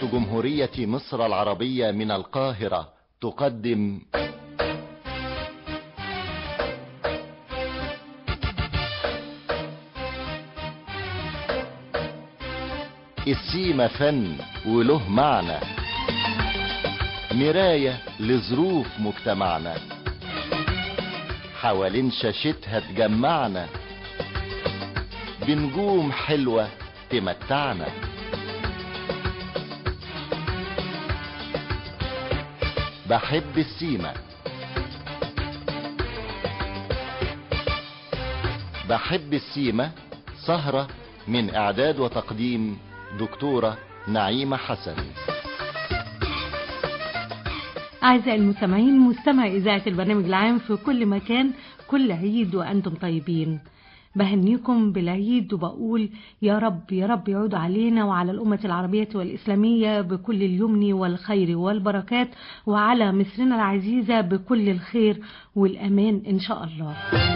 جمهورية مصر العربية من القاهرة تقدم السيما فن وله معنى مراية لظروف مجتمعنا حوالين شاشتها تجمعنا بنجوم حلوة تمتعنا بحب السيما بحب السيما سهرة من إعداد وتقديم دكتورة نعيمة حسن أعزائي المستمعين مستمع إذاعة البرنامج العام في كل مكان كل عيد وأنتم طيبين بهنيكم بالعيد وبقول يا رب يا رب يعود علينا وعلى الأمة العربية والإسلامية بكل اليمن والخير والبركات وعلى مصرنا العزيزة بكل الخير والأمان إن شاء الله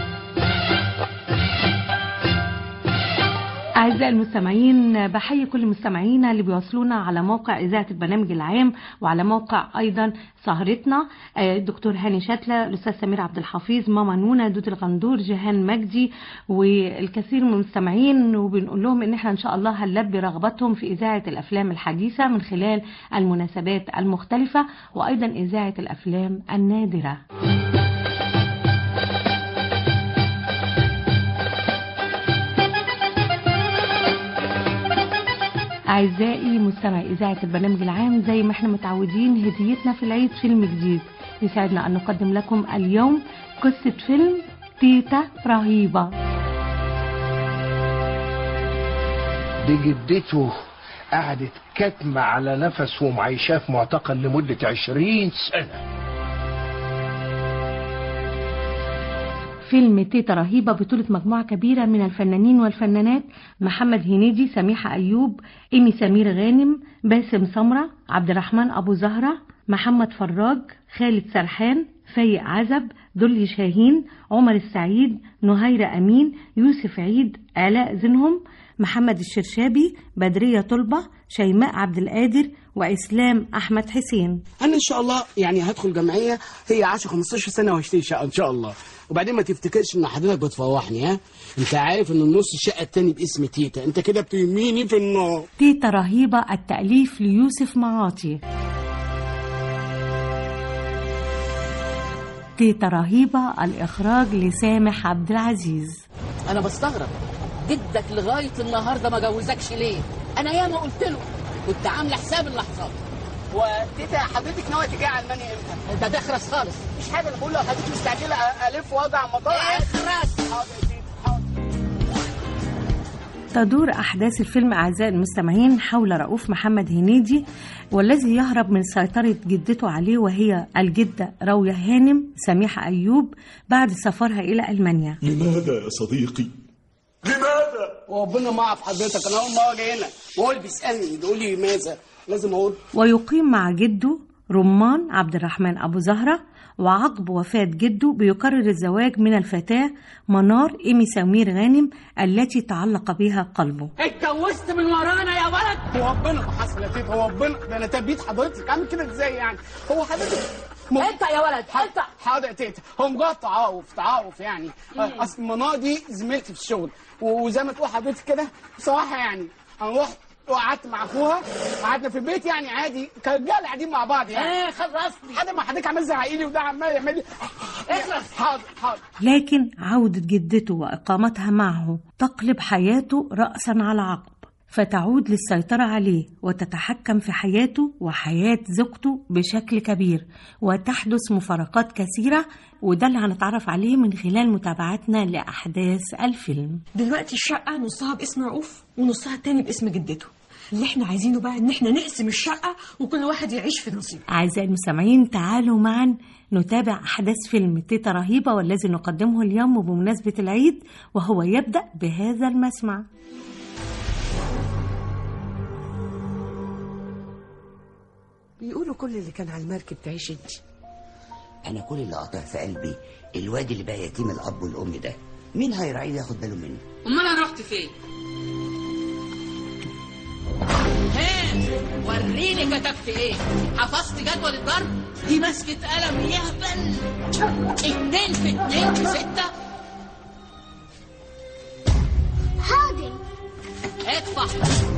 أعزائي المستمعين بحيي كل مستمعينا اللي بيوصلونا على موقع إذاعة البرنامج العام وعلى موقع أيضا سهرتنا الدكتور هاني شتلة الأستاذ سمير عبد الحفيظ ماما نونا دود الغندور جيهان مجدي والكثير من المستمعين وبنقول لهم إن احنا إن شاء الله هنلبي رغبتهم في إذاعة الأفلام الحديثة من خلال المناسبات المختلفة وأيضا إذاعة الأفلام النادرة. أعزائي مستمعي إذاعة البرنامج العام زي ما احنا متعودين هديتنا في العيد فيلم جديد يسعدنا أن نقدم لكم اليوم قصة فيلم تيتا رهيبة دي جدته قعدت كاتمة على نفس ومعيشاه في معتقل لمدة عشرين سنة فيلم تيتا رهيبة بطولة مجموعة كبيرة من الفنانين والفنانات محمد هنيدي سميحة أيوب إيمي سمير غانم باسم سمرة عبد الرحمن أبو زهرة محمد فراج خالد سرحان فايق عزب دلي شاهين عمر السعيد نهيرة أمين يوسف عيد آلاء زنهم محمد الشرشابي بدرية طلبة شيماء عبد القادر وإسلام أحمد حسين انا ان شاء الله يعني هدخل جمعيه هي 10 15 سنه واشتري شقه ان شاء الله وبعدين ما تفتكرش ان حضرتك بتفوحني ها انت عارف ان النص الشقه التاني باسم تيتا انت كده بترميني في النار تيتا رهيبة التأليف ليوسف معاطي تيتا رهيبة الإخراج لسامح عبد العزيز انا بستغرب جدك لغايه النهارده ما جوزكش ليه انا ياما قلت له كنت عامله حساب اللحظات وتيتا حضرتك ناويه تيجي على المانيا امتى؟ انت تخرس خالص مش حاجه انا بقول له حضرتك مستعجله الف واضع مطار اخرس حاضر يا تيتا حاضر تدور أحداث الفيلم أعزائي المستمعين حول رؤوف محمد هنيدي والذي يهرب من سيطرة جدته عليه وهي الجدة راوية هانم سميحة أيوب بعد سفرها إلى ألمانيا لماذا يا صديقي؟ لماذا؟ وربنا ما اعرف حضرتك انا اول مره اجي هنا وهو اللي بيسالني بيقول لي ماذا لازم اقول ويقيم مع جده رمان عبد الرحمن أبو زهرة وعقب وفاة جده بيقرر الزواج من الفتاة منار إيمي سمير غانم التي تعلق بها قلبه اتجوزت من ورانا يا ولد هو ربنا ما حصل يا تيتا هو ربنا ده انا تبيت حضرتك عامل كده ازاي يعني هو حضرتك م- انت يا ولد انت حاضر يا تيتا هو مجرد تعارف تعارف يعني اصل منار دي زميلتي في الشغل وزي ما تقول حضرتك كده بصراحه يعني انا رحت وقعدت مع اخوها قعدنا في البيت يعني عادي كرجاله قاعدين مع بعض يعني ايه خلصني حد ما حضرتك عمال زعقلي وده عمال يعمل لي اخلص حاضر حاضر لكن عودة جدته وإقامتها معه تقلب حياته رأسا على عقب فتعود للسيطرة عليه وتتحكم في حياته وحياة زوجته بشكل كبير وتحدث مفارقات كثيرة وده اللي هنتعرف عليه من خلال متابعتنا لأحداث الفيلم دلوقتي الشقة نصها باسم رؤوف ونصها التاني باسم جدته اللي احنا عايزينه بقى ان احنا نقسم الشقة وكل واحد يعيش في نصيبه أعزائي المستمعين تعالوا معا نتابع أحداث فيلم تيتا رهيبة والذي نقدمه اليوم بمناسبة العيد وهو يبدأ بهذا المسمع بيقولوا كل اللي كان على المركب تعيش انت انا كل اللي قاطع في قلبي الواد اللي بقى يتيم الاب والام ده مين هيراعيه وياخد باله منه امال انا رحت فين ها وريني كتبت ايه حفظت جدول الضرب دي مسكة قلم يهبل اتنين في اتنين في ستة حاضر ادفع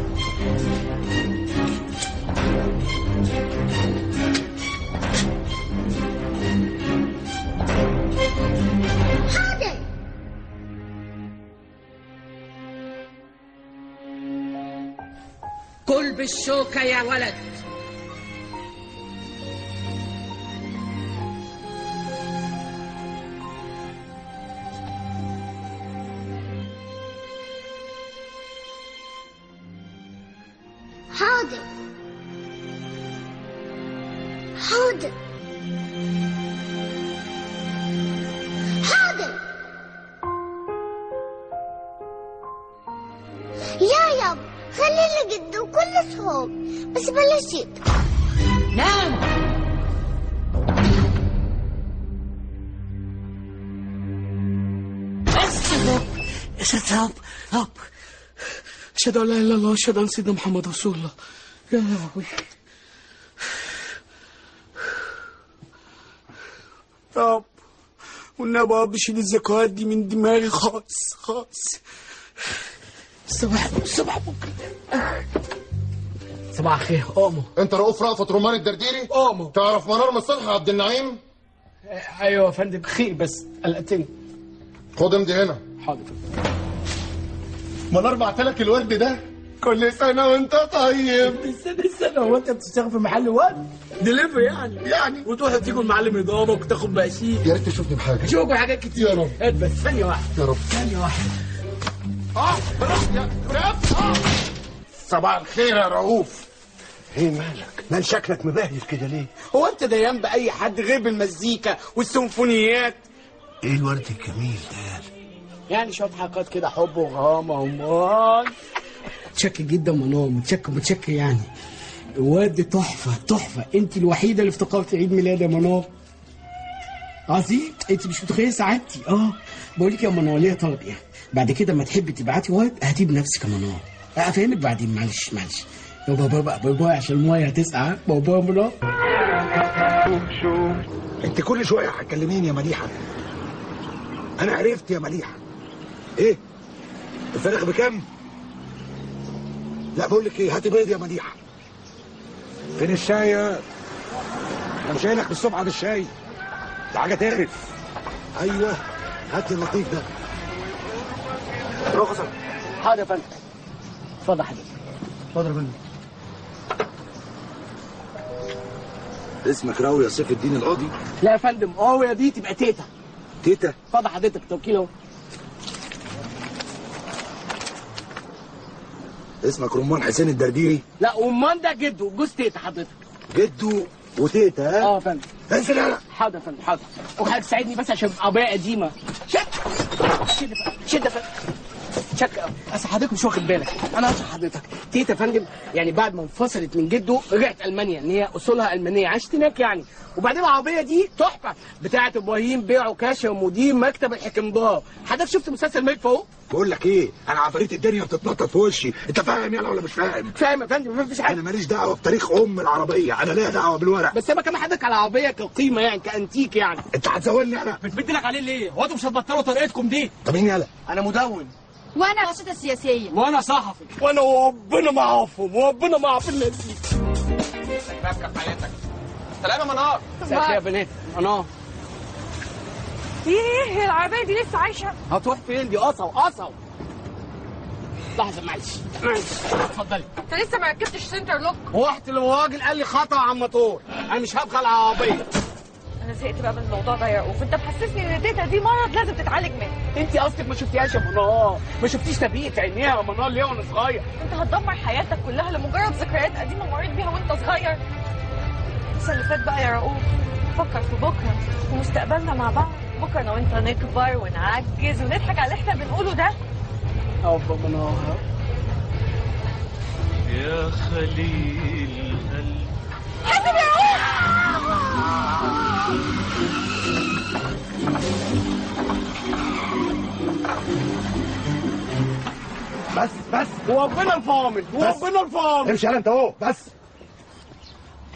حاضر كل بالشوكة يا ولد حاضر حاضر حاضر يا ياب خلي لي جد وكل صحاب بس بلاش يد نام بس يا ساتر يا رب يا رب اشهد ان لا اله الا الله اشهد ان سيدنا محمد رسول الله يا لهوي يا رب والنبي يا رب شيل الذكريات دي من دماغي خالص خالص صباح صباح بكره صباح الخير قوموا انت رؤوف رأفت رومان الدرديري قوموا تعرف منار مصلحة عبد النعيم ايوه يا فندم خير بس قلقتني خد امضي هنا حاضر منار بعتلك الورد ده كل سنة وانت طيب استنى استنى هو انت بتشتغل في محل ورد؟ دليفري يعني يعني وتروح تيجي المعلم يضربك وتاخد بقشيش يا ريت تشوفني بحاجة اشوفك حاجات كتير يا رب. هات بس ثانية واحدة يا رب ثانية واحدة اه براح يا رب صباح الخير يا رؤوف ايه مالك مال شكلك مبهدل كده ليه هو انت ديان بأي حد غير بالمزيكا والسيمفونيات ايه الورد الجميل ده يعني شوية حركات كده حب وغرامة ومال متشكر جدا منار متشكر متشكر يعني الواد تحفة تحفة انت الوحيدة اللي افتكرت عيد ميلاد يا منار عظيم انت مش متخيله سعادتي اه بقول لك يا منار ليا طلب يعني بعد كده ما تحبي تبعتي واد هاتيه بنفسك يا منار افهمك بعدين معلش معلش يا بابا بقى باي باي عشان المايه هتسقع بابا يا منار انت كل شويه هتكلميني يا مليحه انا عرفت يا مليحه ايه الفراخ بكام لا بقول لك ايه هاتي بيض يا مليحه فين الشاي يا انا مش قايلك بالصبح على الشاي ده حاجه تقرف ايوه هات لي اللطيف ده رخصه حاضر يا فندم اتفضل حضرتك اتفضل يا فندم اسمك راوي يا سيف الدين القاضي لا يا فندم قوية دي تبقى تيتا تيتا اتفضل حضرتك توكيل اهو اسمك رمان حسين الدرديري لا ومان ده جده جوز تيتا حضرتك جدو وتيتا ها اه يا فندم انزل يلا حاضر يا فندم حاضر وحضرتك تساعدني بس عشان قضيه قديمه شد شد يا فندم شد يا فندم شك اصل حضرتك مش واخد بالك انا هشرح حضرتك تيتا يا فندم يعني بعد ما انفصلت من جده رجعت المانيا ان هي اصولها المانيه عاشت هناك يعني وبعدين العربيه دي تحفه بتاعه ابراهيم بيع وكاشف ومدير مكتب الحكمدار حضرتك شفت مسلسل ملك فوق بقول لك ايه انا عفاريت الدنيا بتتنطط في وشي انت فاهم يلا ولا مش فاهم فاهم يا فندم مفيش حاجه انا ماليش دعوه بتاريخ ام العربيه انا ليا دعوه بالورق بس انا كمان حضرتك على العربيه كقيمه يعني كانتيك يعني انت هتزولني انا بتمد لك عليه ليه؟ هو انتوا مش هتبطلوا طريقتكم دي طب مين يلا انا مدون وانا الوسيطة السياسية وانا صحفي وانا وربنا معاهم وربنا مع في الناس دي ركب حياتك سلام يا منار مساء يا بنات انا ايه هي العربيه دي لسه عايشه هتروح فين دي قصو قصو لحظه معلش معلش اتفضلي انت لسه ما ركبتش سنتر لوك رحت للراجل قال لي خطا على الموتور انا مش هبخل العربيه انا زهقت بقى من الموضوع ده يا رؤوف انت محسسني ان تيتا دي مرض لازم تتعالج منه انت اصلك ما شفتيهاش يا منار ما شفتيش تبيت عينيها يا منار ليه وانا صغير انت هتدمر حياتك كلها لمجرد ذكريات قديمه مريت بيها وانت صغير السنه اللي فات بقى يا رؤوف فكر في بكره ومستقبلنا مع بعض بكره انا وانت نكبر ونعجز ونضحك على اللي احنا بنقوله ده اه منار يا خليل قلبي حاسب يا رؤوف بس بس وربنا الفامل وربنا الفامل امشي يلا انت اهو بس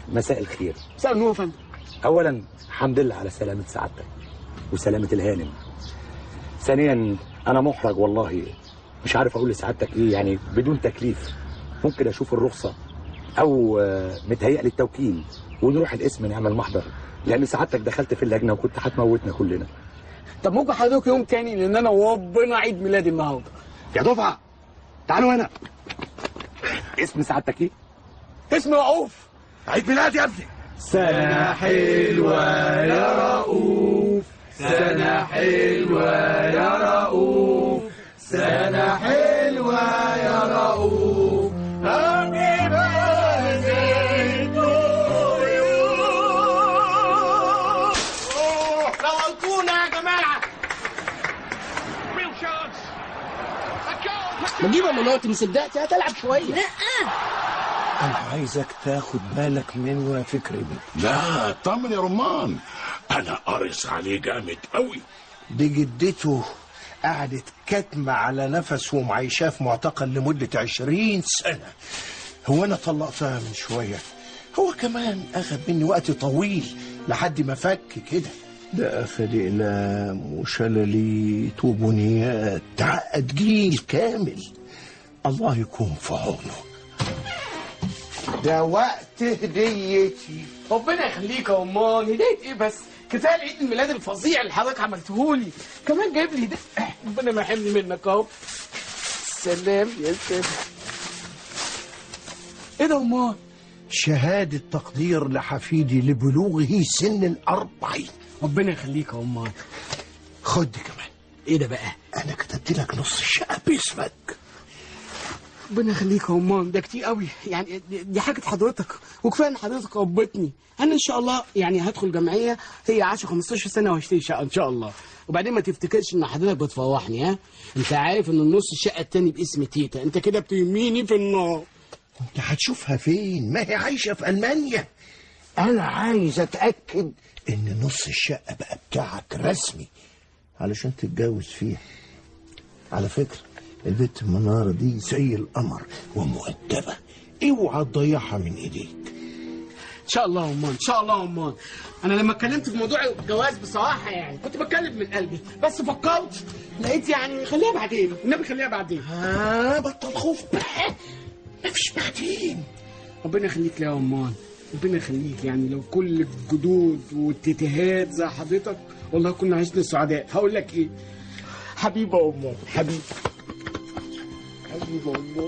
مساء الخير مساء النور يا فندم اولا الحمد لله على سلامه سعادتك وسلامه الهانم ثانيا انا محرج والله مش عارف اقول لسعادتك ايه يعني بدون تكليف ممكن اشوف الرخصه او آه، متهيأ للتوكيل ونروح القسم نعمل محضر لان سعادتك دخلت في اللجنه وكنت هتموتنا كلنا طب ممكن حضرتك يوم تاني لان انا وربنا عيد ميلادي النهارده يا دفعه تعالوا هنا اسم سعادتك ايه اسمي رؤوف عيد ميلاد يا ابني سنة حلوة يا رؤوف سنة حلوة يا رؤوف سنة حلوة يا رؤوف Happy birthday to نورتونا يا جماعه ما تجيب مناطق مصدقتي هتلعب شويه لا انا عايزك تاخد بالك منه يا فكري لا اطمن يا رمان انا قارص عليه جامد قوي دي جدته قعدت كاتمة على نفس ومعيشاه في معتقل لمدة عشرين سنة هو أنا طلقتها من شوية هو كمان أخذ مني وقت طويل لحد ما فك كده ده أخذ إقلام وشلاليت وبنيات تعقد جيل كامل الله يكون في عونه ده وقت هديتي ربنا يخليك يا امال هدايه ايه بس كفايه العيد الميلاد الفظيع اللي حضرتك عملتهولي كمان جايب لي ده ربنا ما يحرمني منك اهو سلام يا سلام ايه ده يا امال شهادة تقدير لحفيدي لبلوغه سن الأربعين ربنا يخليك يا امال خد دي كمان ايه ده بقى أنا كتبت لك نص الشقة باسمك ربنا يخليك يا امال ده كتير قوي يعني دي- دي حاجه حضرتك وكفايه ان حضرتك ربتني انا ان شاء الله يعني هدخل جمعيه هي 10 15 سنه وهشتري شقه ان شاء الله وبعدين ما تفتكرش ان حضرتك بتفوحني ها انت عارف ان النص الشقه التاني باسم تيتا انت كده بترميني في النار انت هتشوفها فين ما هي عايشة في ألمانيا أنا عايز أتأكد إن نص الشقة بقى بتاعك رسمي علشان تتجوز فيها على فكرة البت منارة دي زي القمر ومؤدبة اوعى تضيعها من ايديك ان شاء الله يا امال ان شاء الله يا امال انا لما اتكلمت في موضوع الجواز بصراحه يعني كنت بتكلم من قلبي بس فكرت لقيت يعني خليها بعدين النبي خليها بعدين ها بطل خوف بقى مفيش بعدين ربنا يخليك لي يا امال ربنا يخليك يعني لو كل الجدود والتتهات زي حضرتك والله كنا عشنا سعداء هقول لك ايه حبيبه يا امال حبيبه حبيبه يا امال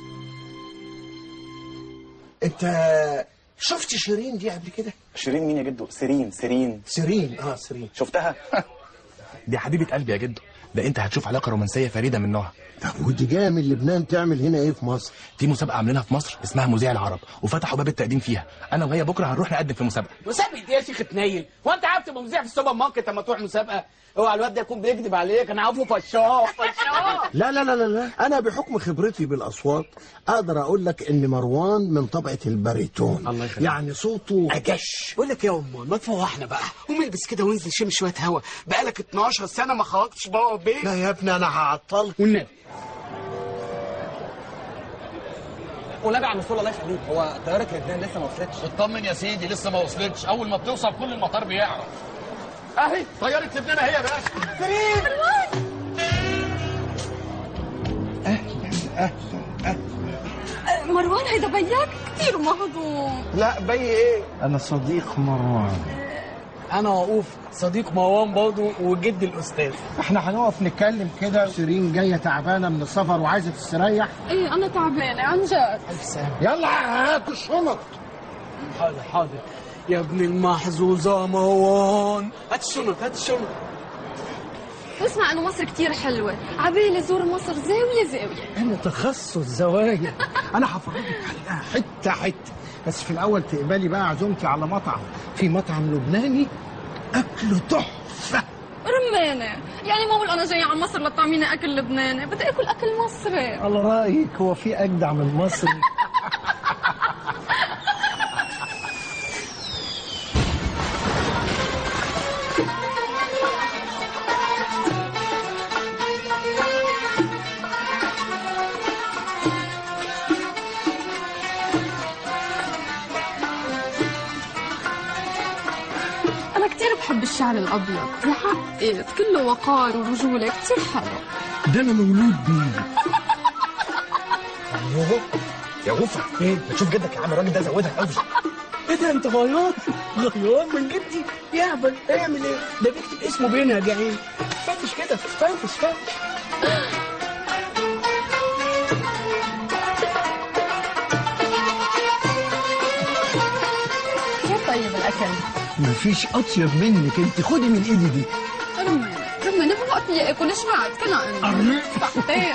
انت شفت شيرين دي قبل كده شيرين مين يا جدو سيرين سيرين سيرين اه سيرين شفتها دي حبيبه قلبي يا جدو ده انت هتشوف علاقه رومانسيه فريده من نوعها طب ودي جايه من لبنان تعمل هنا ايه في مصر في مسابقه عاملينها في مصر اسمها مذيع العرب وفتحوا باب التقديم فيها انا وهي بكره هنروح نقدم في مسابقه مسابقه ايه يا شيخ تنيل هو انت عارف تبقى مذيع في السوبر ماركت لما تروح مسابقه اوعى الواد ده يكون بيكذب عليك انا عارفه فشار فشار لا لا لا لا لا انا بحكم خبرتي بالاصوات اقدر اقول لك ان مروان من طبقه الباريتون الله يخليك. يعني صوته اجش بقول لك يا امال ما تفوحنا بقى قوم البس كده وانزل شم شويه هوا بقالك 12 سنه ما خرجتش بره البيت لا يا ابني انا هعطلك والنبي ونبي على الرسول الله يخليك هو طياره لبنان لسه ما وصلتش اطمن يا سيدي لسه ما وصلتش اول ما بتوصل كل المطار بيعرف اهي طياره لبنان اهي يا باشا كريم مروان هيدا بياك كتير مهضوم لا بي ايه انا صديق مروان انا وقوف صديق مروان برضه وجد الاستاذ احنا هنقف نتكلم كده شيرين جايه تعبانه من السفر وعايزه تستريح ايه انا تعبانه عن جد يلا هات الشنط حاضر حاضر يا ابن المحظوظة مروان هات الشنط هات الشنط بسمع انه مصر كتير حلوه عبالي زور مصر زاويه زاويه انا تخصص زوايا انا هفرجك عليها حته حته بس في الاول تقبلي بقى عزومتي على مطعم في مطعم لبناني اكله تحفه رمانه يعني ما اقول انا جايه على مصر لطعميني اكل لبناني بدي اكل اكل مصري على رايك هو في اجدع من مصري بحب الشعر الأبيض وحقك كله وقار ورجولة كتير حلو ده انا مولود بيه يوه يا غفر ايه ما تشوف جدك يا عم الراجل ده زودها قوي ايه ده انت غيار غيار من جدي يهبل اعمل ايه ده بيكتب اسمه بينها جعين فتش كده فتش فتش كيف طيب الأكل؟ مفيش اطيب منك انت خدي من ايدي دي رمان رمان ما وقت بدي آكل شبعت كنا أرنب. صحتين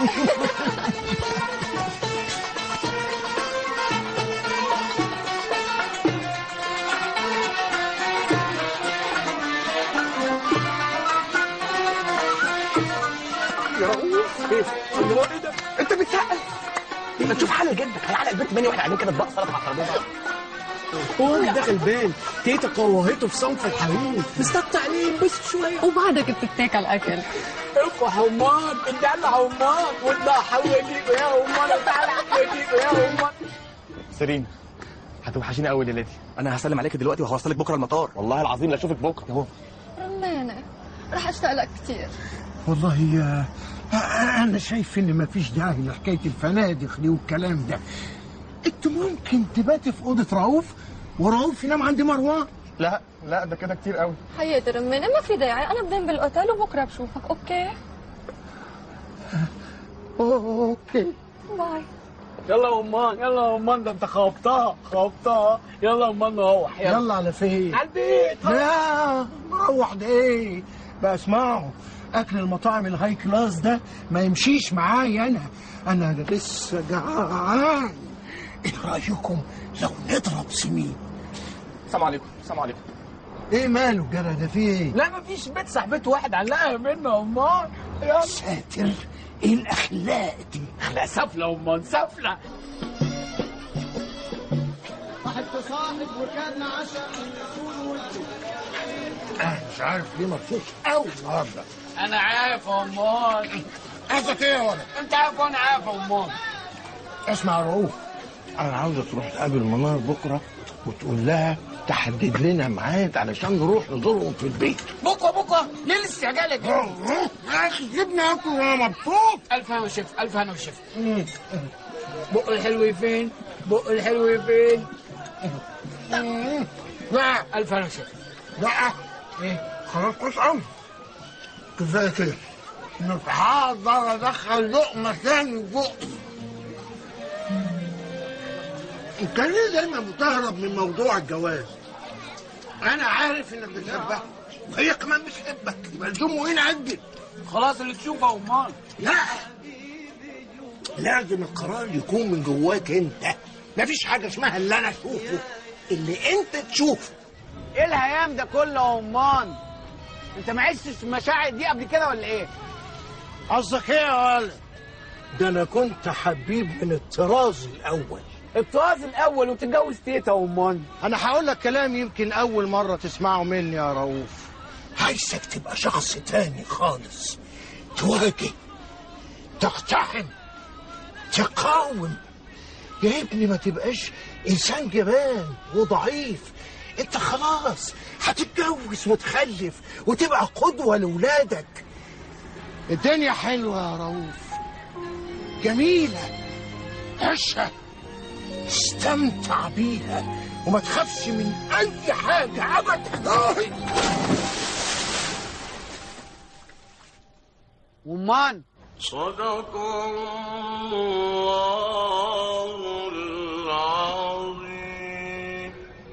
يا رؤوف ايه الله ايه ده انت بتسقف ما تشوف حل جدك هيعلق البنت مني واحنا قاعدين كده اطباق سلطه على الترابيزه هو اللي داخل بال تيتا كوهته في صنف الحريم استقطع عليه بس شويه وبعدك بتتاكل أكل افا حمان الدلع حمان والله حوليكوا يا حمان الدلع حوليكوا يا حمان سيرين هتوحشيني قوي ليلتي انا هسلم عليك دلوقتي وهوصلك بكره المطار والله العظيم لا اشوفك بكره اهو رمانة رح أشتاق لك كتير والله يا انا شايف ان مفيش داعي لحكايه الفنادق دي والكلام ده انت ممكن تباتي في اوضه رؤوف ورؤوف ينام عند مروان لا لا ده كده كتير قوي حياتي رمانة ما في داعي أنا بنام بالأوتيل وبكرة بشوفك أوكي اوكي باي يلا يا أمان يلا يا أمان ده أنت خبطها خبطها يلا يا أمان نروح يلا على فين على البيت لا مروح ده ايه بقى اسمعوا اكل المطاعم الهاي كلاس ده ما يمشيش معايا انا انا لسه جعان ايه رايكم لو نضرب سمين السلام عليكم السلام عليكم ايه ماله جرى ده فيه ايه لا مفيش بيت صاحبته واحد علقها منه يا أمان يلا ساتر ايه الاخلاق دي اخلاق سفلة يا أمان سفلة واحد تصاحب وكان عشاء انا مش عارف ليه مبسوط قوي النهارده أنا عارف يا أمان قصدك ايه يا ولد أنت عارف وأنا عارف يا أمان اسمع يا رؤوف انا عاوزك تروح تقابل منار بكره وتقول لها تحدد لنا ميعاد علشان نروح نزورهم في البيت بكرة بكرة ليه الاستعجال كده؟ سيبني اكل وانا مبسوط ألف هنا وشف ألف هنا وشف بق الحلو فين؟ بق الحلو فين؟ لا ألف هنا وشف لا إيه؟ خلاص كويس قوي كفايه كده مش هقدر ادخل لقمه ثاني في بقي انت ليه دايما بتهرب من موضوع الجواز انا عارف انك بتحبها وهي كمان بتحبك يبقى لزومه ايه نأجل خلاص اللي تشوفه يا أمان لا لازم القرار يكون من جواك انت مفيش حاجه اسمها اللي انا اشوفه اللي انت تشوفه إيه الهيام ده كله يا أمان؟ أنت ما عشتش المشاعر دي قبل كده ولا إيه؟ قصدك ايه يا ولد ده انا كنت حبيب من الطراز الاول الطراز الأول وتتجوز تيتا يا أمان انا هقول لك كلام يمكن اول مره تسمعه مني يا رؤوف عايزك تبقى شخص تاني خالص تواجه تقتحم تقاوم يا ابني ما تبقاش انسان جبان وضعيف انت خلاص هتتجوز وتخلف وتبقى قدوه لاولادك الدنيا حلوه يا رؤوف جميله عيشها استمتع بيها وما تخافش من اي حاجه ابدا ومان صدق الله العظيم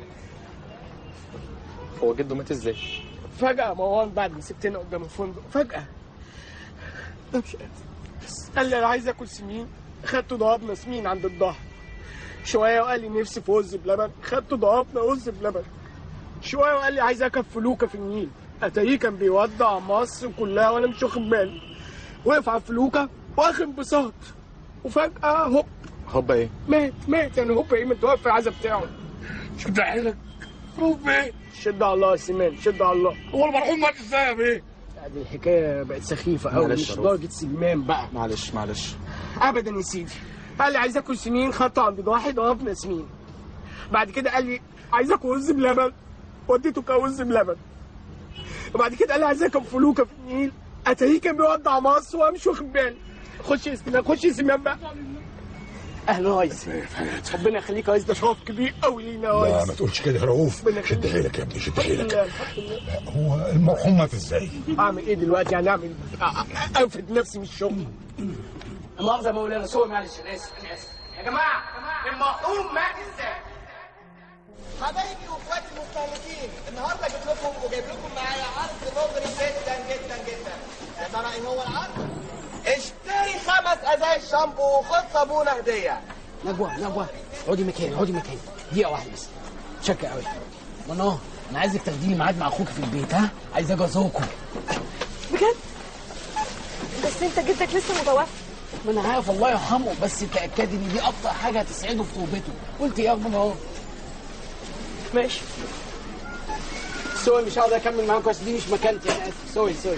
هو جده مات ازاي؟ فجأة يا مروان بعد ما سبتنا قدام الفندق فجأة أنا مش قادر قال لي أنا عايز آكل سمين خدته ضربنا سمين عند الظهر شوية وقال لي نفسي في رز بلبن خدته ضربنا رز بلبن شوية وقال لي عايز أركب فلوكة في النيل أتاريه كان بيودع مصر كلها وأنا مش واخد بالي وقف على الفلوكة واخد انبساط وفجأة هوب هوبا ايه؟ مات مات يعني هوب ايه متوفى العزا بتاعه شد حيلك هوب ايه شد على الله يا سيمان شد على الله هو المرحوم مات ازاي يا بيه؟ دي الحكايه بقت سخيفه قوي معلش مش يا رؤوف. درجه سيمان بقى معلش معلش ابدا يا سيدي قال لي عايز اكل سمين خدته عند واحد ضربنا سمين بعد كده قال لي عايز اكل رز بلبن وديته كرز بلبن وبعد كده قال لي عايزاكم فلوكه في النيل اتاريه كان بيودع مصر وانا مش واخد بالي خش يا سليمان خش يا سليمان بقى اهلا يا ريس ربنا يخليك يا ريس ده شرف كبير قوي لينا يا لا ريس ما تقولش كده يا رؤوف ربنا يخليك. شد حيلك يا ابني شد الحمد حيلك لله الحمد لله هو المرحوم مات ازاي؟ اعمل ايه دلوقتي يعني اعمل أ- أ- انفد نفسي من الشغل مؤاخذه يا مولانا سوري معلش انا اسف انا اسف يا جماعه المرحوم مات ازاي حبايبي واخواتي المستهلكين النهارده جبت لكم وجايب لكم معايا عرض مغري جدا جدا جدا يا ترى ايه هو العرض؟ اشتري خمس ازايز شامبو وخد صابونه هديه نجوى نجوى اقعدي مكاني اقعدي مكاني دقيقة واحدة بس شكرا قوي منى انا عايزك تاخدي لي ميعاد مع اخوك في البيت ها عايز اجي ازوركم بجد بس انت جدك لسه متوفي ما انا عارف الله يرحمه بس تاكدي ان دي اكتر حاجه هتسعده في توبته قلت ايه يا رغم اهو ماشي سوري مش هقدر اكمل معاكم بس دي مش مكانتي انا اسف سوري سوري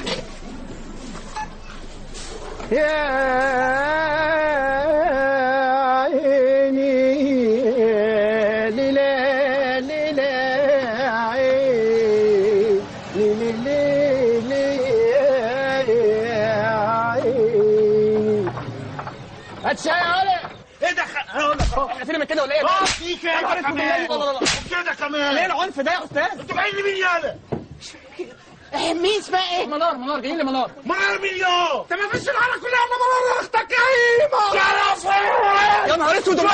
يا عيني ليلى ليلى عين ليلى ليلى عين هات شاي يا ولد ايه ده هقول لك احنا فينا من كده ولا ايه؟ اه في كده كمان كده كمان ليه العنف ده يا استاذ؟ انتوا جايين لمين يالا؟ مين اسمها ايه؟ منار منار جايين لمنار منار مليون انت ما فيش العالم كلها الا منار اختك كريمه يا رفيع يا نهار اسود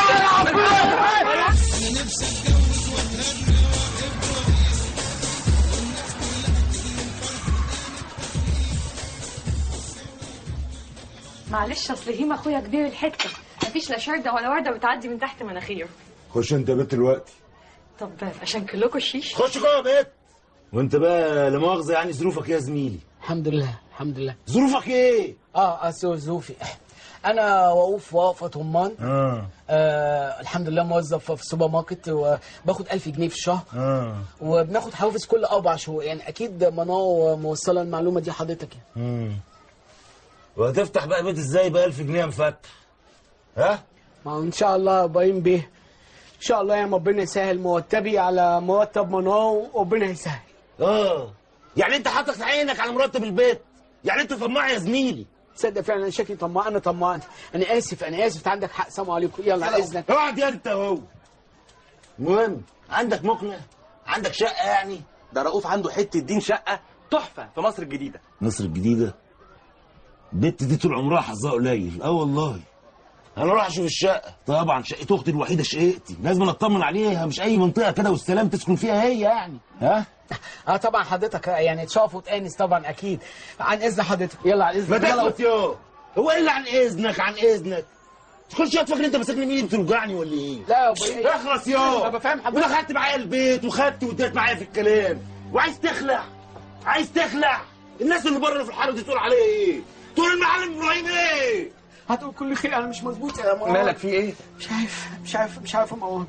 معلش اصل هيما اخويا كبير الحته مفيش لا شرده ولا ورده بتعدي من تحت مناخيره خش انت بيت دلوقتي طب عشان كلكم الشيش خش جوه يا بيت وانت بقى لا مؤاخذه يعني ظروفك إيه يا زميلي الحمد لله الحمد لله ظروفك ايه اه اه سو- ظروفي انا وقوف وقفه رمان اه آه الحمد لله موظف في السوبر ماركت وباخد 1000 جنيه في الشهر اه وبناخد حوافز كل اربع شهور يعني اكيد منار موصله المعلومه دي حضرتك يعني امم وهتفتح بقى بيت ازاي ب 1000 جنيه مفتح ها ما هو ان شاء الله باين بيه ان شاء الله يا ربنا يسهل مرتبي على مرتب منار وربنا يسهل اه يعني انت حاطط عينك على مرتب البيت يعني انت طماع يا زميلي تصدق فعلا انا شكلي طماع انا طماع انا اسف انا اسف عندك حق سلام عليكم يلا على اذنك اقعد يا انت اهو المهم عندك مقنع عندك شقه يعني ده رؤوف عنده حته دين شقه تحفه في مصر الجديده مصر الجديده البت دي طول عمرها حظها قليل اه والله انا اروح اشوف الشقه طبعا شقه اختي الوحيده شقتي لازم اطمن عليها مش اي منطقه كده والسلام تسكن فيها هي يعني ها اه طبعا حضرتك يعني تشرف وتانس طبعا اكيد عن اذن حضرتك يلا عن ما اذنك يلا تاخد يا هو ايه اللي عن اذنك عن اذنك تخش يا تفكر انت ماسكني مين بتوجعني ولا ايه لا يا أبوي. اخلص يا أنا بفهم حضرتك. ودخلت معايا البيت وخدت واديت معايا في الكلام وعايز تخلع عايز تخلع الناس اللي بره في الحاره دي تقول عليا ايه تقول المعلم ابراهيم ايه هتقول كل خير انا مش مظبوط يا مروان مالك في ايه؟ مش عارف مش عارف مش عارف يا مروان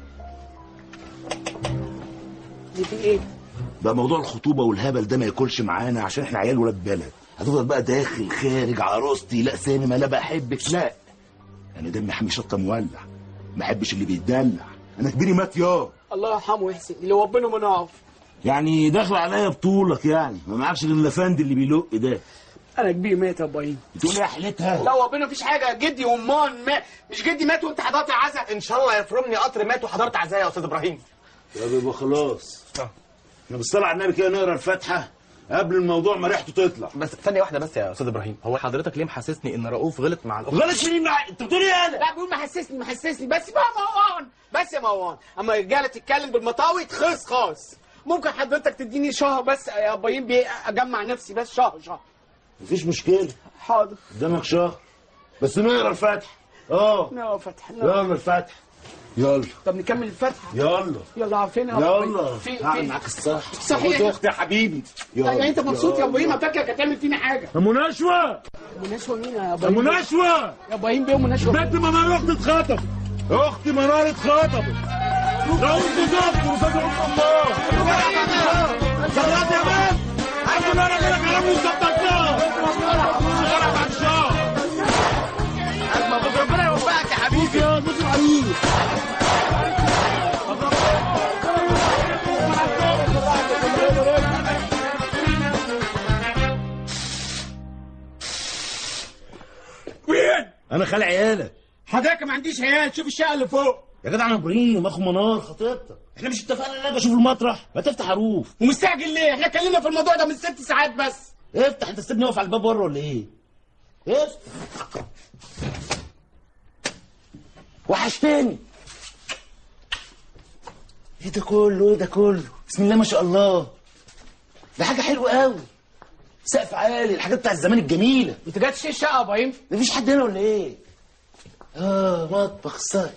دي في ايه بقى موضوع الخطوبه والهبل ده ما ياكلش معانا عشان احنا عيال ولاد بلد هتفضل بقى داخل خارج عروستي لا سينما لا بحبك لا انا دمي حامي شطه مولع ما احبش اللي بيتدلع انا كبيري مات يا الله يرحمه ويحسن اللي ربنا ما نعرف يعني داخل عليا بطولك يعني ما معكش غير اللفند اللي بيلق ده انا كبير مات يا ابراهيم بتقول ايه حلتها لا ربنا مفيش حاجه جدي ومان مات مش جدي مات وانت حضرت عزا ان شاء الله يفرمني قطر مات وحضرت عزا يا استاذ ابراهيم طب يبقى خلاص احنا بالصلاه على النبي كده نقرا الفاتحه قبل الموضوع ما ريحته تطلع بس ثانيه واحده بس يا استاذ ابراهيم هو حضرتك ليه محسسني ان رؤوف غلط مع الاخت غلط مين مع انت بتقول ايه انا لا بيقول محسسني محسسني بس بقى مروان بس يا مروان اما الرجاله تتكلم بالمطاوي تخلص خالص ممكن حضرتك تديني شهر بس يا ابراهيم بيه اجمع نفسي بس شهر شهر مفيش مشكله حاضر قدامك شهر بس نقرا الفاتحه اه لا فتح يلا الفاتحه يلا طب نكمل الفتحه يلا يلا عارفين يا يلا إبراهيم. في هعمل في معاك الصح صحيح. يا اختي يا حبيبي يعني انت مبسوط يا ابراهيم فاكرك هتعمل فينا حاجه يا مناشوه مناشوه مين يا يا ابراهيم مناشوه يا ابراهيم بيه مناشوه بنت منار اختي اتخطبت اختي منار اتخطبت رؤوف بالظبط وصدق الله جرات يا مان عايز انا اقول لك على مصدقنا شغاله بعد شهر ربنا يوفقك يا حبيبي يا بص عليك خال عيالك حضرتك ما عنديش عيال شوف الشقه اللي فوق يا جدع انا ابراهيم اخو منار خطيبتك احنا مش اتفقنا ان انا بشوف المطرح ما تفتح عروف ومستعجل ليه احنا اتكلمنا في الموضوع ده من ست ساعات بس افتح انت سيبني واقف على الباب بره ولا ايه افتح وحشتني ايه ده كله ايه ده كله بسم الله ما شاء الله ده حاجه حلوه قوي سقف عالي الحاجات بتاع الزمان الجميله انت جاي تشتري الشقه يا ابراهيم مفيش حد هنا ولا ايه اه مطبخ صاير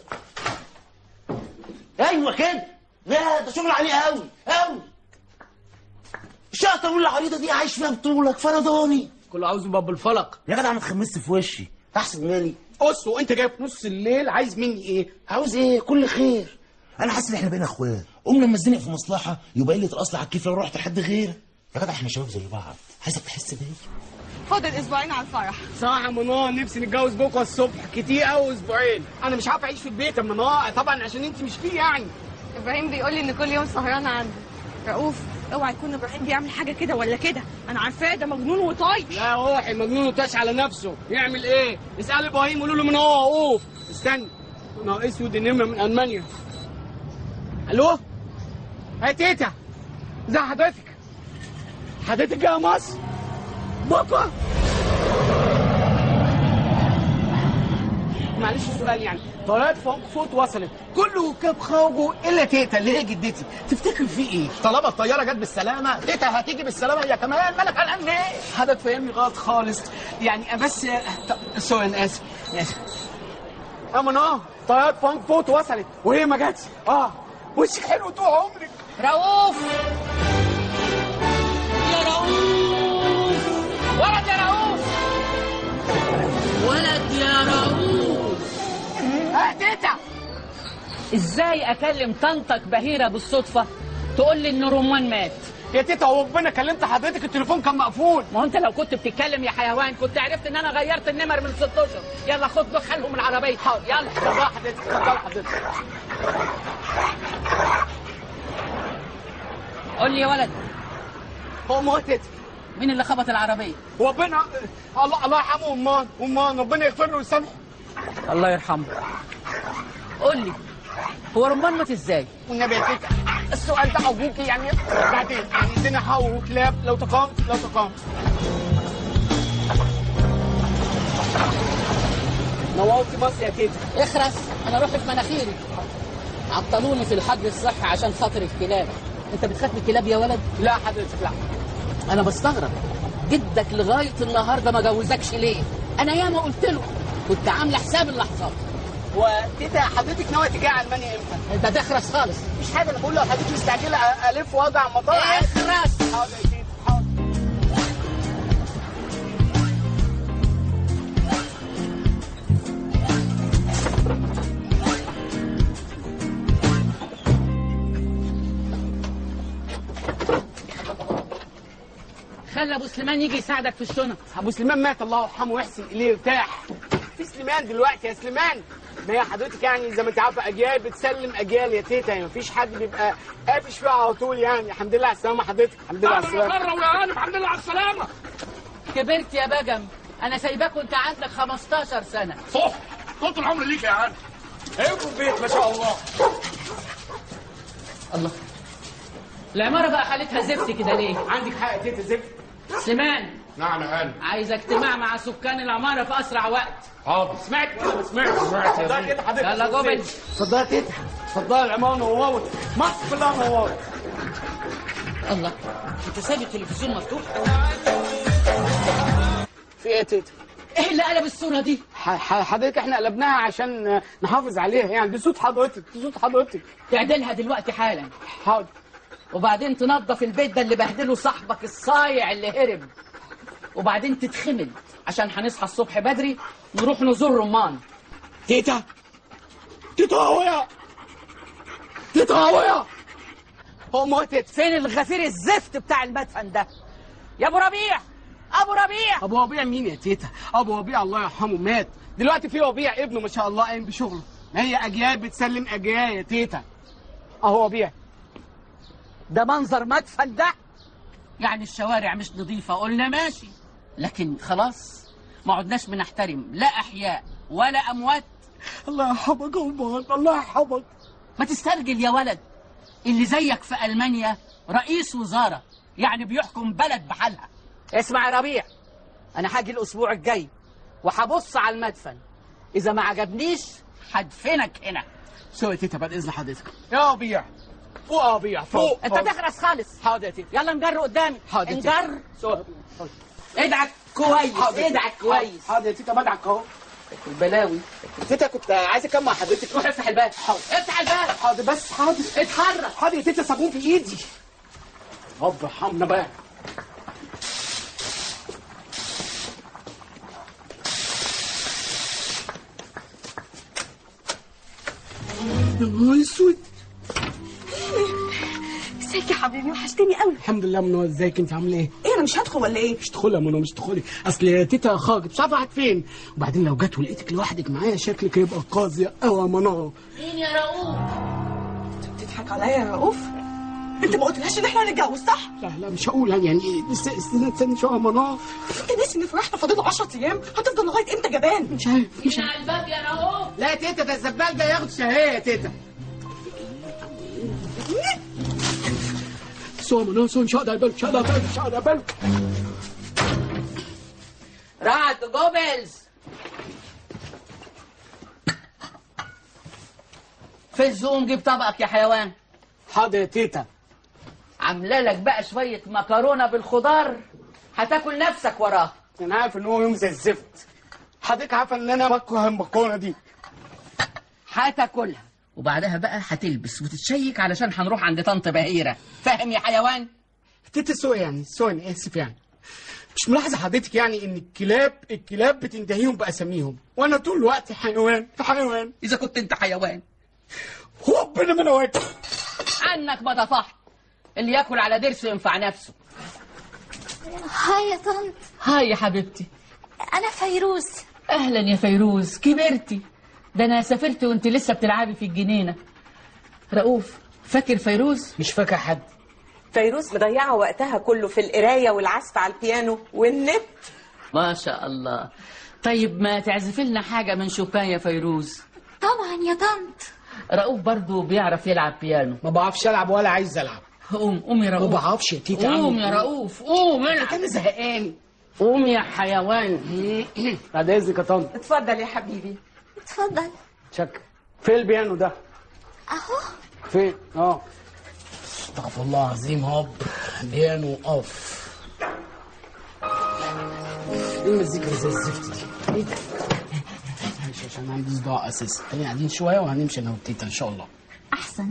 ايوه كده لا ده شغل عليه قوي قوي الشقه الطويله العريضه دي عايش فيها بطولك فرداني كله عاوز باب الفلق يا جدع ما تخمست في وشي احسن مالي قص وانت جاي في نص الليل عايز مني ايه عاوز ايه كل خير انا حاسس ان احنا بقينا اخوات قوم لما اتزنق في مصلحه يبقى قله الاصل على الكيف لو رحت لحد غيرك يا جدع احنا شباب زي بعض عايزك تحس بيا خد الاسبوعين على الفرح صح يا منار نفسي نتجوز بكره الصبح كتير قوي اسبوعين انا مش عارف اعيش في البيت يا منار طبعا عشان انت مش فيه يعني ابراهيم بيقول لي ان كل يوم سهران عندي رؤوف اوعى يكون ابراهيم بيعمل حاجه كده ولا كده انا عارفاه ده مجنون وطايش لا روحي مجنون وتاش على نفسه يعمل ايه اسال ابراهيم قولوا له من هو وقوف استنى انا اسود النمره من المانيا الو يا تيتا ازي حضرتك حضرتك جايه مصر بكره معلش السؤال يعني طيارات فوق وصلت كل ركاب خرجوا الا تيتا اللي هي جدتي تفتكر في ايه؟ طالما الطياره جت بالسلامه تيتا هتيجي بالسلامه هي كمان مالك قلقان ليه؟ حضرتك فاهمني غلط خالص يعني بس سوري انا اسف اسف اما اه طيارات فرانكفورت وصلت وهي ما جاتش اه وشك حلو طول عمرك رؤوف يا رؤوف ولد يا رؤوف ولد يا رؤوف اه تيتا ازاي اكلم طنطك بهيره بالصدفه تقول لي ان رمان مات يا تيتا هو ربنا كلمت حضرتك التليفون كان مقفول ما هو انت لو كنت بتتكلم يا حيوان كنت عرفت ان انا غيرت النمر من ست اشهر يلا خد دخلهم العربيه حاضر يلا اتفضل حضرتك اتفضل حضرتك قول لي يا ولد هو موتت مين اللي خبط العربيه ربنا الله الله يرحمه امان امان ربنا يغفر له ويسامحه الله يرحمه قول لي هو رمان مات ازاي والنبي يا تيتا السؤال ده ابوكي يعني بعدين يعني عندنا حو وكلاب لو تقامت لو تقامت نورتي مصر يا تيتا اخرس انا روحي في مناخيري عطلوني في الحجر الصحي عشان خاطر الكلاب انت بتخاف من الكلاب يا ولد لا حضرتك لا انا بستغرب جدك لغايه النهارده ما جوزكش ليه انا ياما قلت له كنت عامله حساب اللحظات وتيتا حضرتك ناويه تيجي على المانيا امتى؟ انت تخرس خالص مش حاجه انا بقول له حضرتك مستعجله الف واضع المطار اخرس حاضر يا تيتا حاضر خلي ابو سليمان يجي يساعدك في الشنط ابو سليمان مات الله يرحمه ويحسن اليه يرتاح في سليمان دلوقتي يا سليمان ما هي حضرتك يعني زي ما انت عارفه اجيال بتسلم اجيال يا تيتا يعني مفيش حد بيبقى قافش فيها على طول يعني الحمد لله على السلامه حضرتك الحمد لله على السلامه مره ويا غانم الحمد لله على السلامه كبرت يا بجم انا سايباك وانت عندك 15 سنه صح طول العمر ليك يا عم ايوه البيت ما شاء الله الله العماره بقى حالتها زفت كده ليه عندك حق يا تيتا زفت سليمان نعم يا هانم عايز اجتماع مع سكان العماره في اسرع وقت حاضر سمعت ولا ما سمعتش؟ سمعت يا تيتا حضرتك يلا جوبل اتفضل يا تيتا اتفضل العماره نورت مصر كلها نورت الله انت سايب التلفزيون مفتوح في ايه يا تيتا؟ ايه اللي قلب الصوره دي ح- ح- حضرتك احنا قلبناها عشان نحافظ عليها يعني دي صوت حضرتك دي صوت حضرتك تعدلها دلوقتي حالا حاضر وبعدين تنظف البيت ده اللي بهدله صاحبك الصايع اللي هرب وبعدين تتخمد عشان هنصحى الصبح بدري نروح نزور رمان تيتا تيتا هويا تيتا هويا هو موتت فين الغفير الزفت بتاع المدفن ده يا ابو ربيع ابو ربيع ابو ربيع مين يا تيتا ابو ربيع الله يرحمه مات دلوقتي في ربيع ابنه ما شاء الله قايم بشغله ما هي اجيال بتسلم اجيال يا تيتا اهو ربيع ده منظر مدفن ده يعني الشوارع مش نظيفة قلنا ماشي لكن خلاص ما عدناش بنحترم لا أحياء ولا اموات الله يرحمك يا أمال الله يرحمك ما تسترجل يا ولد اللي زيك في المانيا رئيس وزاره يعني بيحكم بلد بحالها اسمع يا ربيع انا هاجي الاسبوع الجاي وهبص على المدفن اذا ما عجبنيش هدفنك هنا سوي يا تيتا بعد إذن حضرتك يا ربيع فوق يا ربيع فوق انت تخرس خالص حاضر يا تيتا يلا نجر قدامي حاضر يا تيتا. نجر سوي ادعك كويس حاضر يا تيتا. ادعك كويس حاضر يا تيتا بدعك اهو البلاوي تيتا كنت عايز اكمل مع حضرتك روح افتح الباب حاضر افتح الباب حاضر بس حاضر اتحرك حاضر يا تيتا صابون في ايدي رب ارحمنا بقى يا نهار اسود ازيك يا حبيبي وحشتني قوي الحمد لله منى ازيك انت عامله ايه؟ ايه انا مش هدخل ولا ايه مش تدخلي يا منى مش تدخلي اصل تيتا خرجت مش عارفه راحت فين وبعدين لو جت ولقيتك لوحدك معايا شكلك هيبقى قاسي قوي يا منى مين يا رؤوف بتضحك عليا يا رؤوف انت ما قلتلهاش ان احنا هنتجوز صح لا لا مش هقول يعني يعني إيه، است- استنى استنى شويه يا منى انت ناسي ان فرحنا فاضل 10 ايام هتفضل لغايه امتى جبان مش عارف مش مين عارف على الباب يا رؤوف لا يا تيتا ده الزبال ده ياخد شهيه يا تيتا سو منى سو مش هقدر بالك مش هقدر بالك مش هقدر بالك رعد جوبلز في الزوم جيب طبقك يا حيوان حاضر يا تيتا عامله لك بقى شويه مكرونه بالخضار هتاكل نفسك وراها انا عارف ان هو يوم زي الزفت حضرتك عارفه ان انا بكره المكرونه دي هتاكلها وبعدها بقى هتلبس وتتشيك علشان هنروح عند طنط بهيره فاهم يا حيوان تيتا سو يعني سو انا اسف يعني مش ملاحظه حضرتك يعني ان الكلاب الكلاب بتنتهيهم باساميهم وانا طول الوقت حيوان في حيوان اذا كنت انت حيوان ربنا ما انا واكل عنك ما طفحت اللي ياكل على ضرسه ينفع نفسه هاي يا طنط هاي يا حبيبتي انا فيروز اهلا يا فيروز كبرتي ده انا سافرت وانت لسه بتلعبي في الجنينه رؤوف فاكر فيروز مش فاكر حد فيروز مضيعة وقتها كله في القراية والعزف على البيانو والنت ما شاء الله طيب ما تعزف لنا حاجه من شوبان يا فيروز طبعا يا طنط رؤوف برضو بيعرف يلعب بيانو ما بعرفش العب ولا عايز العب قوم قوم يا ما رؤوف بعرفش يا تيتا قوم أعمل يا إيه؟ رؤوف قوم العب انا زهقان قوم يا حيوان بعد اذنك يا طنط اتفضل يا حبيبي اتفضل شك فين البيانو ده اهو فين اه استغفر الله العظيم هوب بيانو اوف ايه المزيكا اللي زي الزفت دي ايه ده معلش عشان عندي صداع اساسا خلينا قاعدين شويه وهنمشي انا وتيتا ان شاء الله احسن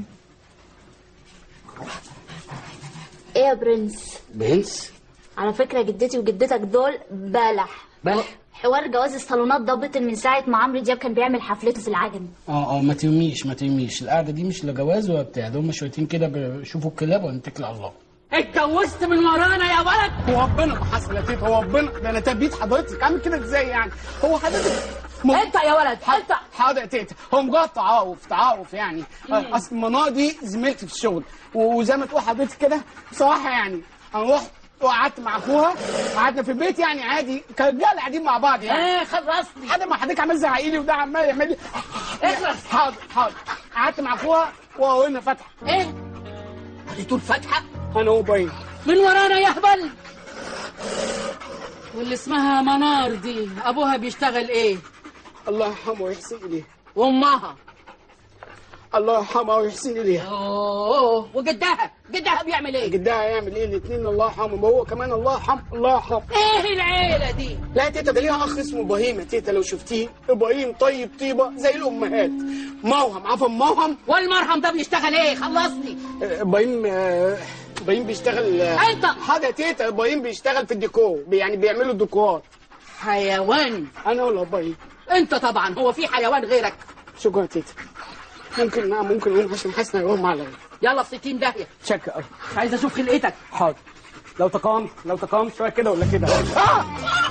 ايه يا برنس برنس على فكرة جدتي وجدتك دول بلح بلح حوار جواز الصالونات ده بطل من ساعة ما عمرو دياب كان بيعمل حفلته في العجمي اه اه ما تهميش ما تهميش القعده دي مش لا جواز ولا بتاع ده هم شويتين كده بيشوفوا الكلاب وهنتكل على الله اتجوزت من ورانا يا ولد هو ربنا ما حصل يا تيتا هو ربنا ده انا تبيت حضرتك عامل كده ازاي يعني هو حضرتك م... انت يا ولد انت حاضر يا تيتا هو مجرد تعارف تعارف يعني مم. اصل منى دي زميلتي في الشغل وزي ما تقول حضرتك كده بصراحه يعني انا رحت وقعدت مع اخوها قعدنا في البيت يعني عادي كرجاله قاعدين مع بعض يعني ايه خلصني حد ما حضرتك عمال زعقي لي وده عمال يعمل لي اخلص حاضر حاضر قعدت مع اخوها وقلنا فتحه ايه قريتوا الفاتحه انا هو باين من ورانا يا هبل واللي اسمها منار دي ابوها بيشتغل ايه الله يرحمه ويحسن اليه وامها الله يرحمها ويحسن اليها اوه وجدها جدها بيعمل ايه جدها يعمل ايه الاثنين الله يرحمهم وهو كمان الله يرحمه الله يرحمه ايه العيله دي لا يا تيتا ده ليها اخ اسمه ابراهيم يا تيتا لو شفتيه ابراهيم طيب طيبه زي الامهات موهم عفوا موهم والمرهم ده بيشتغل ايه خلصني آه، ابراهيم آه، ابراهيم بيشتغل آه، انت حاجه يا تيتا ابراهيم بيشتغل في الديكور يعني بيعملوا ديكورات حيوان انا ولا ابراهيم انت طبعا هو في حيوان غيرك شكرا يا تيتا ممكن نعم ممكن اقوم عشان حاسس انه يغمى عليا يلا في 60 داهيه شك قوي عايز اشوف خلقتك حاضر لو تقامت لو تقامت شويه كده ولا كده آه!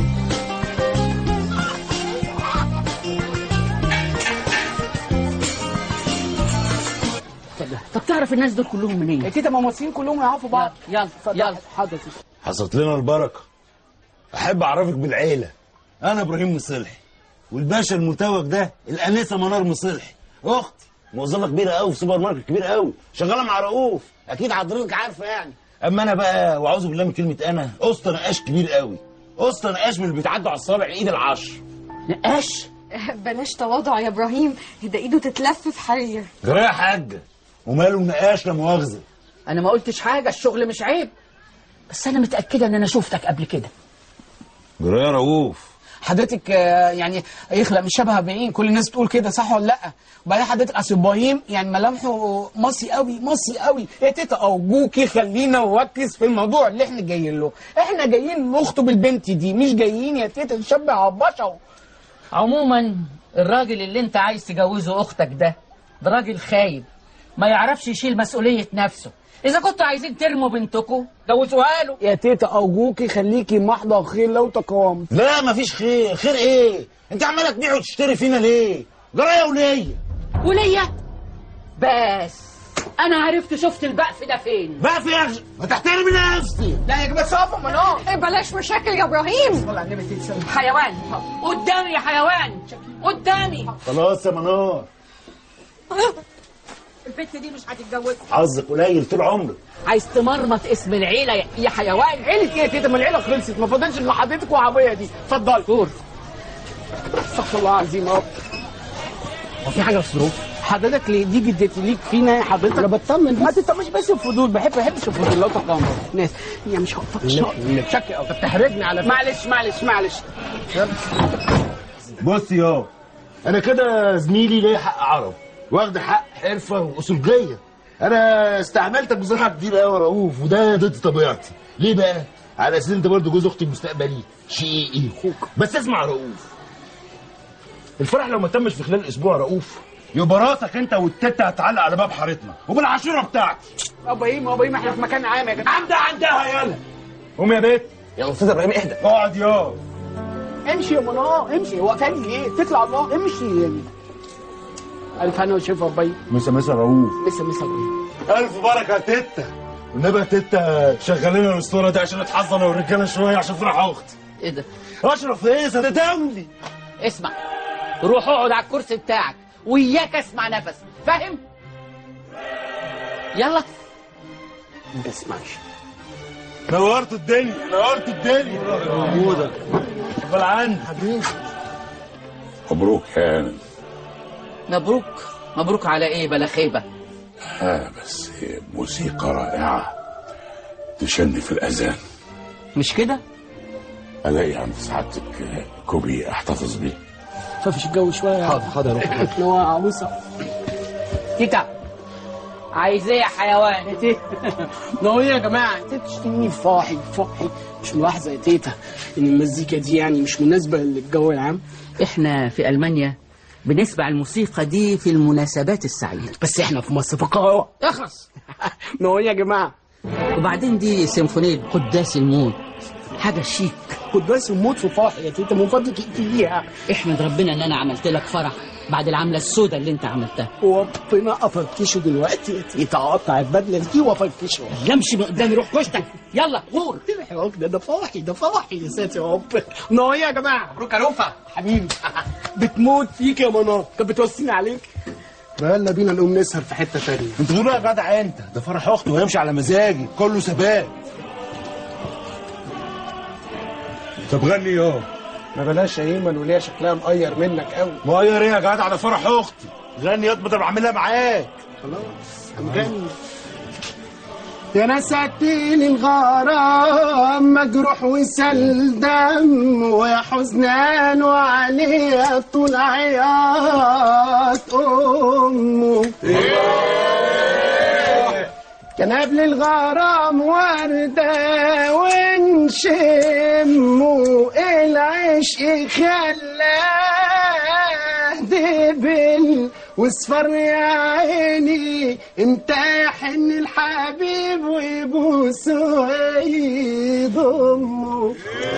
طب تعرف الناس دول كلهم منين يا تيتا ما المصريين كلهم يعرفوا بعض يلا يلا حاضر يا تيتا حصلت لنا البركة أحب أعرفك بالعيلة أنا إبراهيم مصلحي والباشا المتوج ده الانسه منار مصلحي اختي موظفه كبيره قوي في سوبر ماركت كبير قوي شغاله مع رؤوف اكيد حضرتك عارفه يعني اما انا بقى واعوذ بالله من كلمه انا قسط نقاش كبير قوي قسط نقاش من اللي بيتعدوا على الصابع ايد العشر نقاش بلاش تواضع يا ابراهيم ده ايده تتلف في حرير جرى يا حاجه وماله نقاش لا مؤاخذه انا ما قلتش حاجه الشغل مش عيب بس انا متاكده ان انا شفتك قبل كده جرى يا رؤوف حضرتك آه، يعني يخلق مش شبه بعين كل الناس بتقول كده صح ولا لا وبعدين حضرتك اصل ابراهيم يعني ملامحه مصي قوي مصي قوي يا تيتا ارجوكي خلينا نركز في الموضوع اللي احنا جايين له احنا جايين نخطب البنت دي مش جايين يا تيتا نشبه على البشر عموما الراجل اللي انت عايز تجوزه اختك ده ده راجل خايب ما يعرفش يشيل مسؤوليه نفسه اذا كنتوا عايزين ترموا بنتكم جوزوها له يا تيتا ارجوكي خليكي محضر خير لو تكرمت لا مفيش خير خير ايه انت عماله تبيع وتشتري فينا ليه جرى يا وليه وليا بس انا عرفت شفت البقف ده فين بقى في يا أخي، ما تحترمي نفسي لا يا جماعه صافا منار إيه بلاش مشاكل يا ابراهيم والله النبي تتسلم حيوان قدامي يا حيوان قدامي خلاص يا منار البنت دي مش هتتجوز حظك قليل طول عمرك عايز تمرمط اسم العيله يا- يا حيوان عيلة ايه يا تيتا ما العيله خلصت ما فاضلش الا حضرتك وعبيه دي اتفضل دور استغفر الله العظيم يا رب هو في حاجه في الظروف حضرتك ليه دي جدتي ليك فينا يا حضرتك انا بطمن ما تطمنش بس الفضول بحب بحبش الفضول لو تقامر ناس يا مش هقطع مش هقطع شكي او بتحرجني على معلش معلش معلش بص يا انا كده زميلي ليه حق عرب واخد حق حرفه واصولجيه انا استعملتك بصراحه كتير قوي يا رؤوف وده ضد طبيعتي ليه بقى على اساس انت برضه جوز اختي المستقبلي شقيقي اخوك بس اسمع يا رؤوف الفرح لو ما تمش في خلال اسبوع يا رؤوف يبقى راسك انت والتته هتعلق على باب حارتنا وبالعاشوره بتاعتي ابا ايه ما ابا ايه ما احنا في مكان عام يا جدع عندها عندها يالا قوم يا بيت يا استاذ ابراهيم اهدى اقعد يا امشي يا منار امشي هو تاني ليه تطلع الله امشي يعني الف انا وشوف ابي مسا مسا رؤوف مسا مسا ابي الف بركه يا تته والنبي يا تته شغل لنا الاسطوره دي عشان نتحضن والرجاله شويه عشان فرح اختي ايه ده اشرف ايه ده دولي اسمع روح اقعد على الكرسي بتاعك وياك اسمع نفس فاهم يلا ما تسمعش نورت الدنيا نورت الدنيا موجودة قبل عندي حبيبي مبروك يا هانم مبروك مبروك على ايه بلا خيبه آه بس هي موسيقى رائعة تشنف الأذان مش كده ألاقي عند سعادتك كوبي أحتفظ بيه ففش الجو شويه حاضر حاضر اللي هو عروسه تيتا عايز ايه يا حيوان يا تيتا ده هو ايه يا جماعه انت بتشتمني فاحي فاحي مش ملاحظه يا تيتا ان المزيكا دي يعني مش مناسبه للجو العام احنا في المانيا بنسمع الموسيقى دي في المناسبات السعيده بس احنا في مصر في القاهره اخلص ما هو ايه يا جماعه وبعدين دي سيمفونيه قداس الموت حاجه شيك قداس الموت في فاحي يا تيتا من فضلك اقتليها احمد ربنا ان انا عملت لك فرح بعد العمله السوداء اللي انت عملتها وربنا افركشه دلوقتي يا تيتا اقطع البدله دي وافركشه يمشي من قدامي روح كشتك يلا غور الحراك ده ده فرحي ده فرحي يا ساتر يا رب ما هو ايه يا جماعه مبروك يا لوفا حبيبي بتموت فيك يا منار كانت بتوصيني عليك يلا بينا نقوم نسهر في حته ثانيه انت تقول يا جدع انت ده فرح اختي وهيمشي على مزاجي كله ثبات طب غني يا ما بلاش يا ايمن وليها شكلها مقير منك قوي مغير ايه يا جدع ده فرح اختي غني يا بدل بعملها معاك خلاص هنغني يا ناس عديني الغرام مجروح وسل دم ويا حزنان وعليه طول عياط امه كان قبل الغرام وردة ونشمه العشق خلاه دبل واصفر يا عيني امتى يحن الحبيب ويبوس ويضمه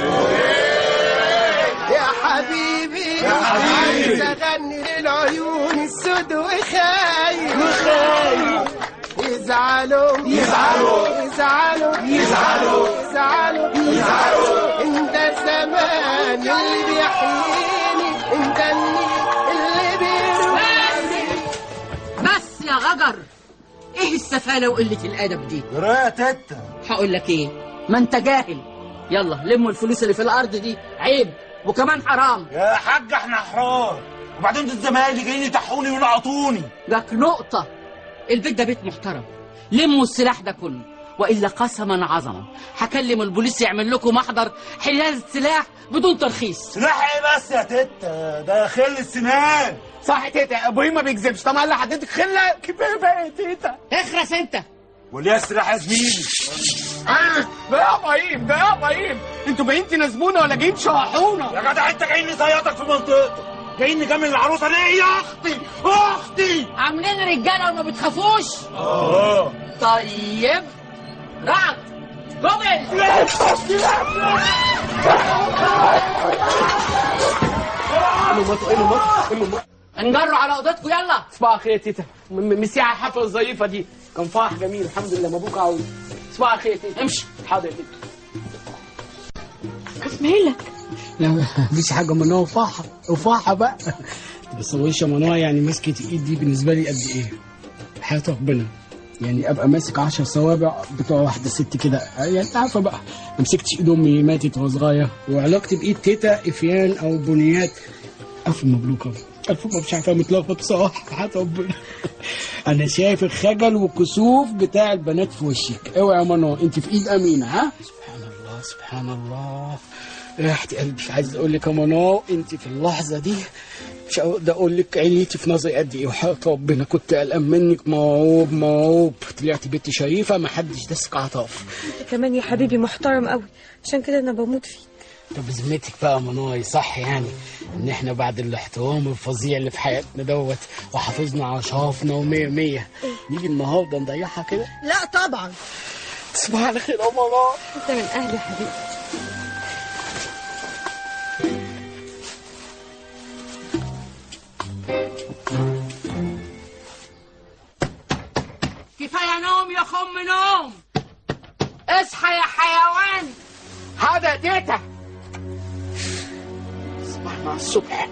يا حبيبي يا حبيبي اغني للعيون السود وخايف وخايف يزعلوا يزعلوا يزعلوا يزعلوا يزعلوا يزعلوا انت الزمان اللي بيحييني انت اللي اللي بيروحني بس يا غجر ايه السفالة وقلة الأدب دي؟ يا تتا هقول لك ايه؟ ما انت جاهل يلا لموا الفلوس اللي في الأرض دي عيب وكمان حرام يا حاج احنا احرار وبعدين دول زمايلي جايين يتحوني وينعطوني جاك نقطة البيت ده بيت محترم لموا السلاح ده كله وإلا قسما عظما هكلم البوليس يعمل لكم محضر حياز سلاح بدون ترخيص سلاح ايه بس يا تتا ده خل السنان صح يا تيتا ابراهيم ما بيكذبش طبعا اللي حددك خله كفايه بقى يا تيتا اخرس انت وليه السلاح يا زميلي آه، ده يا ابراهيم ده يا ابراهيم انتوا جايين تناسبونا ولا جايين تشوحونا يا جدع انت جايين نزيطك في منطقتك جايين نجمل العروسه ليه يا اختي اختي عاملين رجالة وما بتخافوش اه طيب رعد قبل انجروا على اوضتكم يلا صباح الخير يا تيتا م- م- ميرسي على الحفله الظريفه دي كان فرح جميل الحمد لله مبروك قوي صباح الخير يا تيتا امشي حاضر يا تيتا مالك لا مفيش حاجه منوع وفاحه وفاحه بقى بس وش منوع يعني مسكه الايد دي بالنسبه لي قد ايه حياه ربنا يعني ابقى ماسك 10 صوابع بتوع واحده ست كده يعني انت عارفه بقى ما مسكتش ايد امي ماتت وهي صغيره وعلاقتي بايد تيتا افيان او بنيات الف مبروك أوي. الف مبروك مش عارفه متلخبط بصراحه حياه ربنا انا شايف الخجل والكسوف بتاع البنات في وشك اوعي يا منى انت في ايد امينه ها سبحان الله سبحان الله ريحة قلبي عايز اقول لك يا منى انت في اللحظه دي مش هقدر اقول لك عينيتي في نظري قد ايه وحياة ربنا كنت قلقان منك موعوب موعوب طلعتي بنت شريفه ما حدش دسك عطاف انت كمان يا حبيبي محترم قوي عشان كده انا بموت فيك طب بذمتك بقى يا مناي صح يعني ان احنا بعد الاحترام الفظيع اللي في حياتنا دوت وحافظنا على شرفنا ومية مية نيجي النهارده نضيعها كده لا طبعا صباح الخير يا منى انت من اهلي يا حبيبي كفاية نوم يا خم نوم اصحى يا حيوان هذا يا تيتا صباح مع الصبح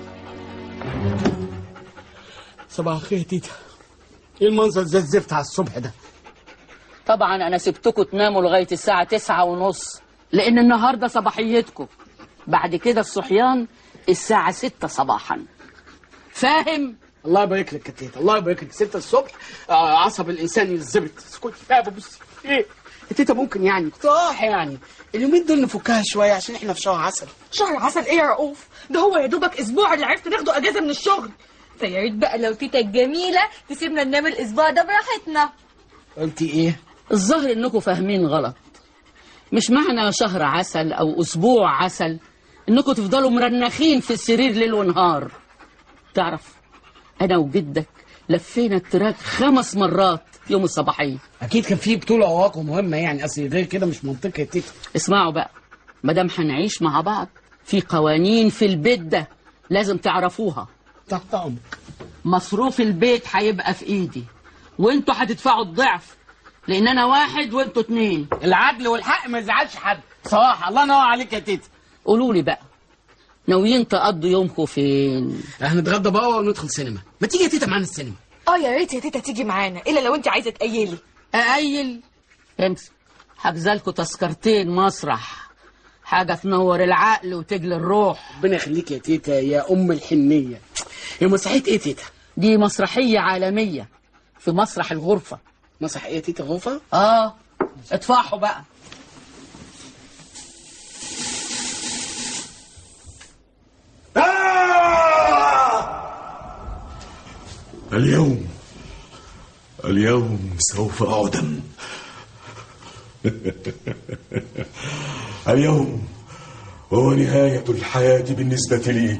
صباح الخير يا تيتا ايه المنظر زي الزفت على الصبح ده طبعا انا سبتكم تناموا لغايه الساعه تسعة ونص لان النهارده صباحيتكم بعد كده الصحيان الساعه ستة صباحا فاهم الله يبارك لك يا تيتا الله يبارك لك 6 الصبح آه، عصب الانسان يتظبط اسكت كفايه بص ايه يا تيتا ممكن يعني صح يعني اليومين دول نفكها شويه عشان احنا في شهر عسل شهر عسل ايه يا رؤوف ده هو يا دوبك اسبوع اللي عرفت ناخده اجازه من الشغل فيا ريت بقى لو تيتا الجميله تسيبنا ننام الاسبوع ده براحتنا قلتي ايه الظاهر انكم فاهمين غلط مش معنى شهر عسل او اسبوع عسل انكم تفضلوا مرنخين في السرير ليل ونهار تعرف انا وجدك لفينا التراك خمس مرات يوم الصباحيه اكيد كان في بطوله اواقع مهمه يعني اصل غير كده مش منطقي يا تيتا اسمعوا بقى مادام هنعيش مع بعض في قوانين في البيت ده لازم تعرفوها تحت امرك مصروف البيت هيبقى في ايدي وانتوا هتدفعوا الضعف لان انا واحد وانتوا اتنين العدل والحق ما يزعلش حد صراحه الله ينور عليك يا تيتا قولوا لي بقى ناويين تقضوا يومكم فين هنتغدى بقى وندخل سينما ما تيجي يا تيتا معانا السينما اه يا ريت يا تيتا تيجي معانا الا لو انت عايزه تقيلي اقيل امسك حجزالكوا تذكرتين مسرح حاجه تنور العقل وتجلي الروح ربنا يخليك يا تيتا يا ام الحنيه هي مسرحيه ايه تيتا دي مسرحيه عالميه في مسرح الغرفه مسرح ايه يا تيتا غرفه اه ادفعوا بقى اليوم اليوم سوف أعدم اليوم هو نهاية الحياة بالنسبة لي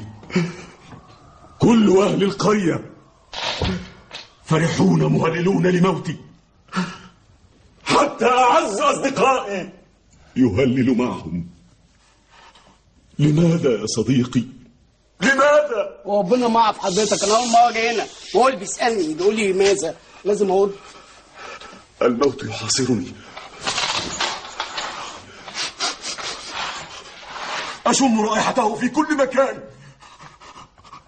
كل أهل القرية فرحون مهللون لموتي حتى أعز أصدقائي يهلل معهم لماذا يا صديقي لماذا وربنا ما اعرف حضرتك انا اول مره جاي هنا وهو اللي بيسالني بيقول لي ماذا لازم اقول الموت يحاصرني أشم رائحته في كل مكان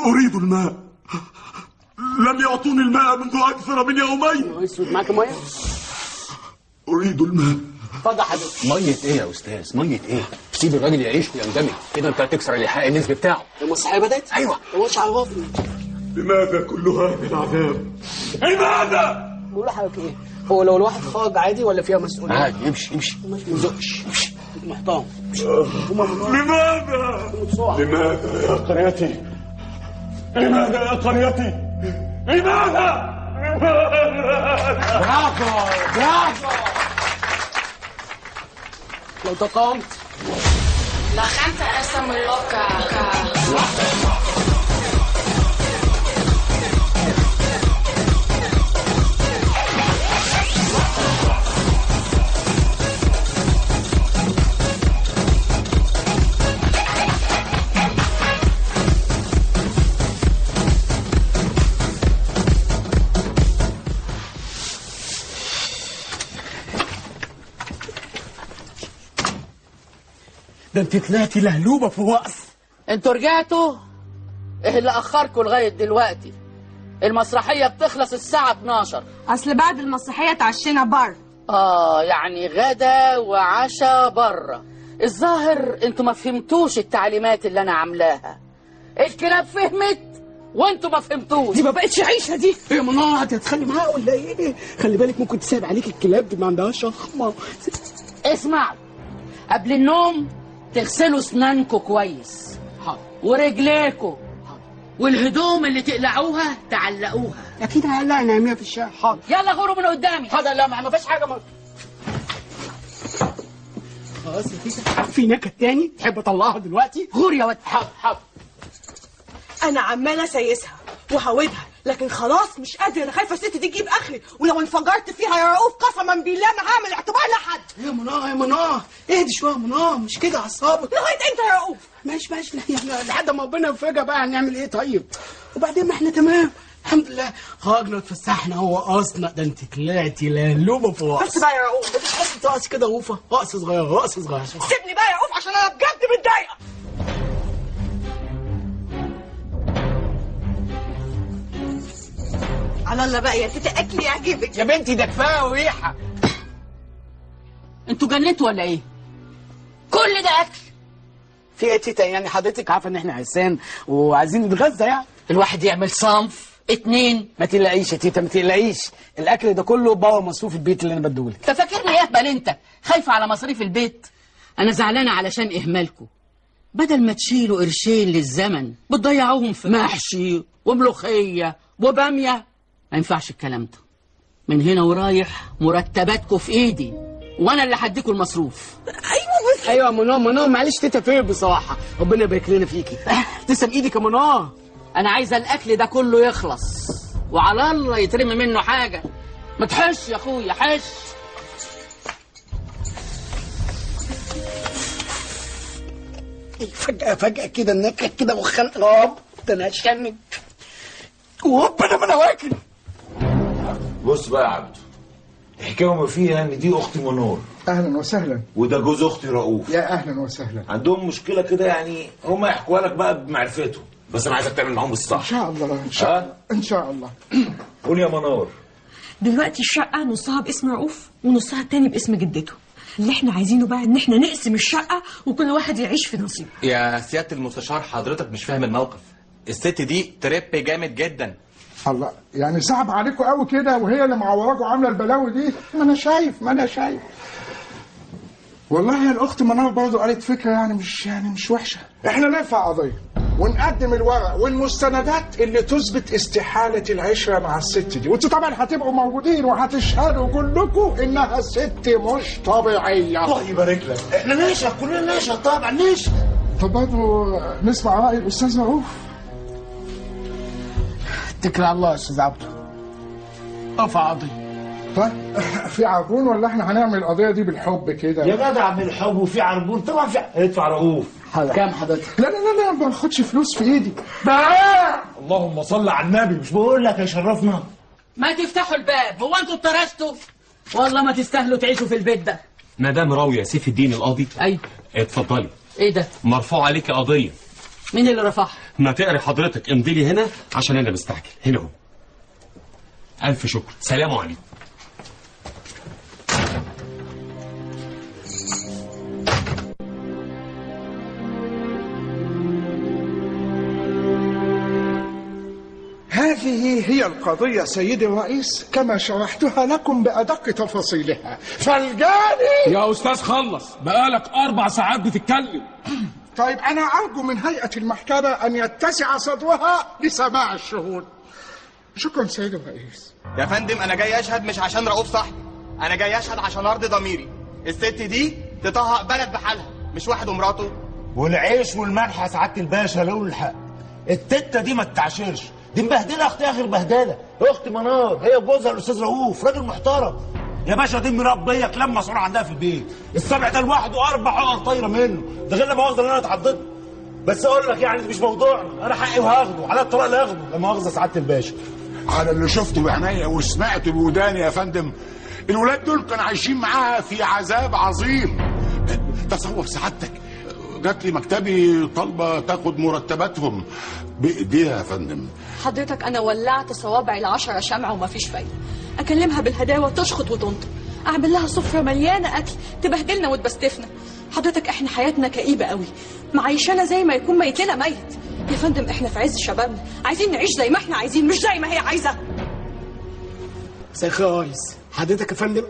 أريد الماء لم يعطوني الماء منذ أكثر من يومين اسود معاك ميه أريد الماء اتفضل حضرتك ميه ايه يا استاذ ميه ايه سيب الراجل يعيش ويندمج كده انت هتكسر الايحاء النسبي بتاعه المسرحيه بدات ايوه وش عرفني لماذا كل هذا العذاب لماذا بقول لحضرتك ايه هو لو الواحد خرج عادي ولا فيها مسؤوليه عادي امشي امشي ما يزقش محترم لماذا لماذا يا قريتي لماذا يا قريتي لماذا برافو برافو لو تقامت La gente está muy loca. ده انت طلعتي لهلوبه في وقف انتوا رجعتوا ايه اللي اخركم لغايه دلوقتي المسرحيه بتخلص الساعه 12 اصل بعد المسرحيه اتعشينا بره اه يعني غدا وعشاء بره الظاهر انتوا ما فهمتوش التعليمات اللي انا عاملاها الكلاب فهمت وانتوا ما فهمتوش دي ما بقتش عيشه دي ايه يا منى هتتخلي معاها ولا ايه خلي بالك ممكن تسيب عليك الكلاب دي ما عندهاش شخمه اسمع قبل النوم تغسلوا اسنانكوا كويس ورجليكوا والهدوم اللي تقلعوها تعلقوها اكيد هقلع نعميها في الشارع حاضر يلا غوروا من قدامي حاضر لا ما فيش حاجه ما خلاص يا تيتا في نكت تاني تحب اطلعها دلوقتي غور يا واد حاضر حاضر انا عماله اسيسها وهودها لكن خلاص مش قادره انا خايفه الست دي تجيب اخري ولو انفجرت فيها يا رؤوف قسما بالله ما هعمل اعتبار لحد يا منى يا منى اهدي شويه يا منى مش كده اعصابك لغايه امتى يا رؤوف ماشي ماشي يعني لحد ما ربنا يفرجها بقى هنعمل ايه طيب وبعدين ما احنا تمام الحمد لله خرجنا اتفسحنا وقصنا ده انت طلعتي لهلوبه في رقص بس بقى يا رؤوف بس تقص كده غوفه رقص صغير رقص صغير سيبني بقى يا رؤوف عشان انا بجد متضايقه على الله بقى يا تيتا اكلي يعجبك يا بنتي ده كفايه وريحه انتوا جنتوا ولا ايه كل ده اكل في ايه يا تيتا يعني حضرتك عارفه ان احنا عرسان وعايزين نتغذى يعني الواحد يعمل صنف اتنين ما تقلقيش يا تيتا ما تقلقيش الاكل ده كله بابا مصروف البيت اللي انا بديهولك انت فاكرني يهبل انت خايفه على مصاريف البيت انا زعلانه علشان اهمالكم بدل ما تشيلوا قرشين للزمن بتضيعوهم في محشي وملوخيه وباميه ما ينفعش الكلام ده من هنا ورايح مرتباتكم في ايدي وانا اللي هديكوا المصروف ايوه بس ايوه يا منى منى معلش تيتا فين بصراحه ربنا يبارك لنا فيكي تسلم ايدك يا منى انا عايزه الاكل ده كله يخلص وعلى الله يترمي منه حاجه ما تحش يا اخويا حش فجأة فجأة كده النكهة كده وخنق راب ده انا هشنج وهوب انا ما انا واكل بص بقى يا عبده الحكايه وما فيها ان دي اختي منور اهلا وسهلا وده جوز اختي رؤوف يا اهلا وسهلا عندهم مشكله كده يعني هم يحكوا لك بقى بمعرفتهم بس انا عايزك تعمل معاهم الصح ان شاء الله ان شاء الله ان شاء الله قول يا منور دلوقتي الشقة نصها باسم رؤوف ونصها التاني باسم جدته اللي احنا عايزينه بقى ان احنا نقسم الشقة وكل واحد يعيش في نصيبه يا سيادة المستشار حضرتك مش فاهم الموقف الست دي تريب جامد جدا الله يعني صعب عليكم قوي كده وهي اللي معوراكم عامله البلاوي دي ما انا شايف ما انا شايف والله يا الاخت منار برضه قالت فكره يعني مش يعني مش وحشه احنا نرفع قضيه ونقدم الورق والمستندات اللي تثبت استحاله العشره مع الست دي وانتوا طبعا هتبقوا موجودين وهتشهدوا كلكم انها ست مش طبيعيه الله يبارك لك احنا نشهد كلنا نشهد طبعا نشهد طب برضه نسمع راي الاستاذ رؤوف اتكل على الله يا استاذ عبده ارفع قضيه طيب في عربون ولا احنا هنعمل القضيه دي بالحب كده يا جدع بالحب وفي عربون طبعا في ادفع رؤوف كام حضرتك لا لا لا لا ما باخدش فلوس في ايدي اللهم صل على النبي مش بقول لك يا شرفنا ما تفتحوا الباب هو انتوا اترشتوا والله ما تستاهلوا تعيشوا في البيت ده مدام راوية سيف الدين القاضي ايوه اتفضلي ايه ده مرفوع عليك قضية مين اللي رفعها ما تقري حضرتك امضي لي هنا عشان انا مستعجل هنا اهو الف شكر سلام عليكم هذه هي القضية سيدي الرئيس كما شرحتها لكم بأدق تفاصيلها فالجاني يا استاذ خلص بقالك اربع ساعات بتتكلم طيب أنا أرجو من هيئة المحكمة أن يتسع صدرها لسماع الشهود شكرا سيدي الرئيس يا فندم انا جاي اشهد مش عشان رؤوف صاحبي انا جاي اشهد عشان ارضي ضميري الست دي تطهق بلد بحالها مش واحد ومراته والعيش والملح يا سعاده الباشا لو الحق التته دي ما تتعشرش دي مبهدله اختي اخر بهدله اخت منار هي وجوزها الاستاذ رؤوف راجل محترم يا باشا دي مربيه كلام مسؤول عندها في البيت السبع ده لوحده اربع عقر طايره منه ده غير لما اللي انا اتعضدت بس اقول لك يعني دي مش موضوعنا انا حقي وهاخده على الطلاق اللي هاخده لما مؤاخذه سعاده الباشا على اللي شفته بعينيا وسمعته بوداني يا فندم الولاد دول كانوا عايشين معاها في عذاب عظيم تصور سعادتك جات لي مكتبي طالبه تاخد مرتباتهم بايديها يا فندم حضرتك انا ولعت صوابعي العشرة شمعة وما فيش فايدة اكلمها بالهداوة تشخط وتنطق اعمل لها سفرة مليانة اكل تبهدلنا وتبستفنا حضرتك احنا حياتنا كئيبة قوي معيشانا زي ما يكون ميت لنا ميت يا فندم احنا في عز شبابنا عايزين نعيش زي ما احنا عايزين مش زي ما هي عايزة مساء الخير يا ريس حضرتك يا فندم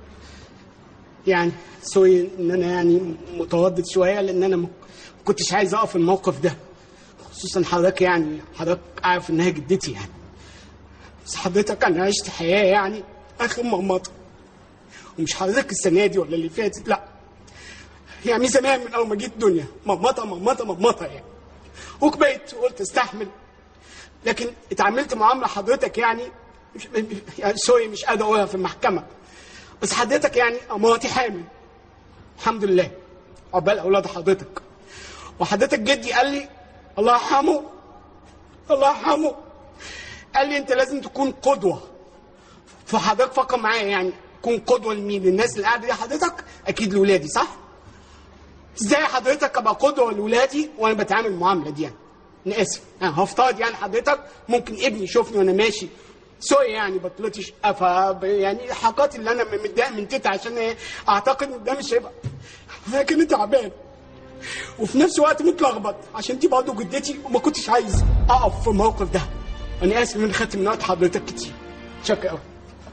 يعني سوري ان انا يعني متردد شويه لان انا ما كنتش عايز اقف الموقف ده خصوصا حضرتك يعني حضرتك عارف انها جدتي يعني بس حضرتك انا عشت حياه يعني اخر مرمطه ومش حضرتك السنه دي ولا اللي فاتت لا يعني زمان من اول ما جيت الدنيا مرمطه مرمطه مرمطه يعني وكبرت وقلت استحمل لكن اتعاملت معامله حضرتك يعني مش يعني سوري مش قادر اقولها في المحكمه بس حضرتك يعني مراتي حامل الحمد لله عقبال اولاد حضرتك وحضرتك جدي قال لي الله يرحمه الله يرحمه قال لي انت لازم تكون قدوه فحضرتك فكر معايا يعني تكون قدوه لمين للناس اللي قاعده دي حضرتك اكيد لاولادي صح ازاي حضرتك ابقى قدوه لاولادي وانا بتعامل المعامله دي يعني انا اسف يعني هفترض يعني حضرتك ممكن ابني يشوفني وانا ماشي سوري يعني بطلتش ف يعني الحركات اللي انا متضايق من تيتا عشان إيه؟ اعتقد ان ده مش هيبقى لكن تعبان وفي نفس الوقت متلخبط عشان دي برضه جدتي وما كنتش عايز اقف في الموقف ده انا اسف ان خدت من وقت حضرتك كتير شكرا قوي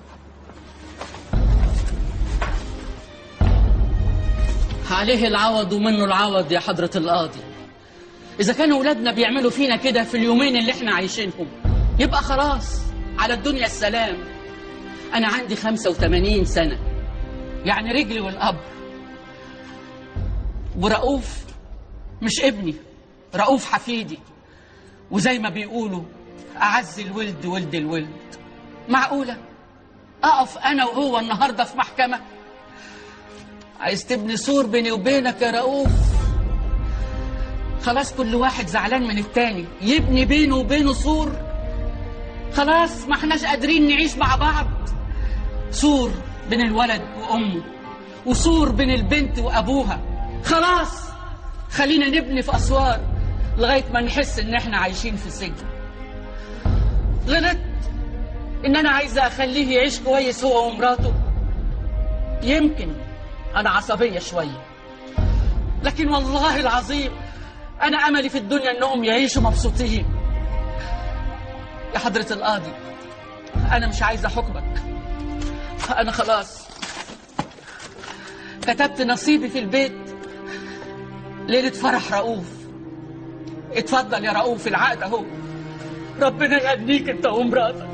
عليه العوض ومنه العوض يا حضرة القاضي إذا كانوا ولادنا بيعملوا فينا كده في اليومين اللي احنا عايشينهم يبقى خلاص على الدنيا السلام أنا عندي 85 سنة يعني رجلي والقبر ورؤوف مش ابني رؤوف حفيدي وزي ما بيقولوا أعز الولد ولد الولد معقولة أقف أنا وهو النهاردة في محكمة عايز تبني سور بيني وبينك يا رؤوف خلاص كل واحد زعلان من التاني يبني بينه وبينه سور خلاص ما احناش قادرين نعيش مع بعض سور بين الولد وامه وسور بين البنت وابوها خلاص خلينا نبني في اسوار لغايه ما نحس ان احنا عايشين في سجن غلطت ان انا عايزه اخليه يعيش كويس هو ومراته يمكن انا عصبيه شويه لكن والله العظيم انا املي في الدنيا انهم يعيشوا مبسوطين يا حضره القاضي انا مش عايزه حكمك انا خلاص كتبت نصيبي في البيت ليله فرح رؤوف اتفضل يا رؤوف العقد اهو ربنا يهنيك انت ومراتك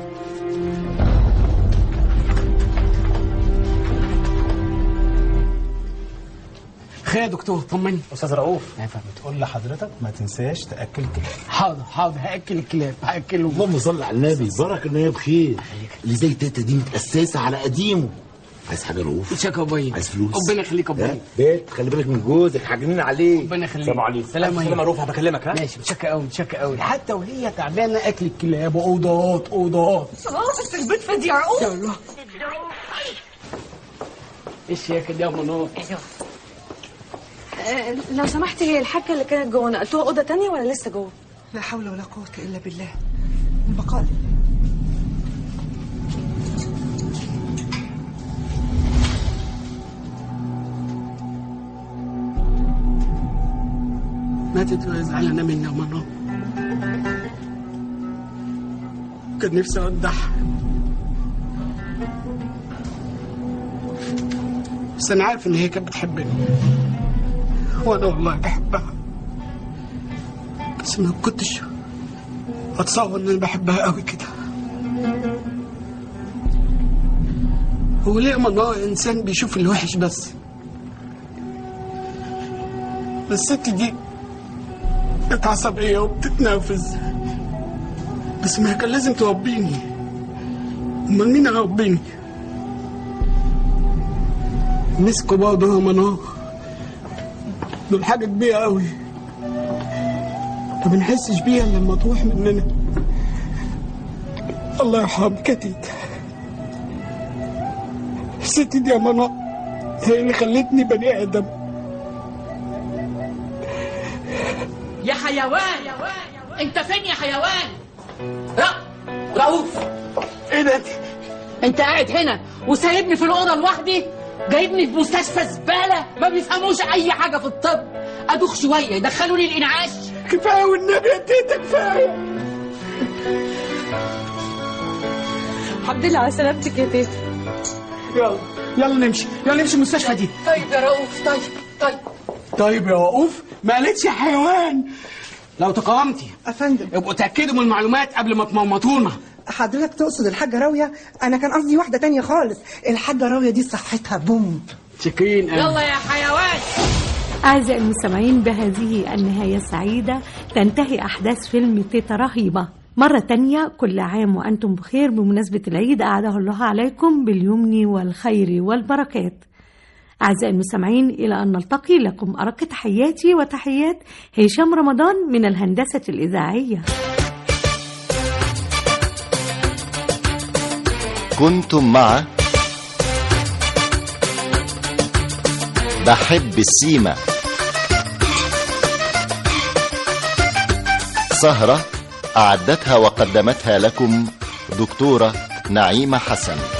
خير يا دكتور طمني استاذ رؤوف تقول لحضرتك ما تنساش تاكل كده حاضر حاضر هاكل الكلاب هاكلهم اللهم صل على النبي بركه ان هي بخير اللي زي تيتا دي متاسسه على قديمه عايز حاجه رؤوف شكرا ابويا عايز فلوس ربنا يخليك يا ابويا ها؟ بيت خلي بالك من جوزك حاجنين عليه ربنا يخليك السلام عليكم سلام سلام يا رؤوف هبكلمك ها ماشي متشكر قوي متشكر قوي حتى وهي تعبانه اكل الكلاب واوضات اوضات خلاص البيت فاضي يا رؤوف يلا ايش يا كده يا منور آه، لو سمحتي هي الحاجه اللي كانت جوه نقلتوها اوضه تانية ولا لسه جوه لا حول ولا قوة إلا بالله البقاء لله. ماتت وهي زعلانه مني يا منى كان نفسي اودعها بس انا عارف ان هي كانت بتحبني وانا والله بحبها بس ما كنتش اتصور ان انا بحبها قوي كده هو ليه منى انسان بيشوف الوحش بس الست دي كانت عصبية وبتتنافس بس ما كان لازم تربيني امال مين هيربيني مسكوا برضه يا منار دول حاجة كبيرة قوي ما بنحسش بيها إلا لما تروح مننا الله يرحمك يا تيتا الست دي يا منار هي اللي خلتني بني آدم يا حيوان انت فين يا حيوان ر- رؤوف ايه ده انت قاعد هنا وسايبني في الاوضه لوحدي جايبني في مستشفى زباله ما بيفهموش اي حاجه في الطب ادوخ شويه يدخلوني الانعاش كفايه والنبي يا تيتا كفايه الحمد لله على سلامتك يا تيتا يلا يلا نمشي يلا نمشي المستشفى دي طيب يا رؤوف طيب طيب طيب يا وقوف ما قالتش يا حيوان لو تقامتي افندم ابقوا تاكدوا من المعلومات قبل ما تموتونا حضرتك تقصد الحاجة راوية أنا كان قصدي واحدة تانية خالص الحاجة راوية دي صحتها بوم شكرين يلا يا حيوان أعزائي المستمعين بهذه النهاية السعيدة تنتهي أحداث فيلم تيتا رهيبة مرة تانية كل عام وأنتم بخير بمناسبة العيد أعاده الله عليكم باليمن والخير والبركات أعزائي المستمعين إلى أن نلتقي لكم أرق تحياتي وتحيات هشام رمضان من الهندسة الإذاعية كنتم مع بحب السيما سهرة أعدتها وقدمتها لكم دكتورة نعيمة حسن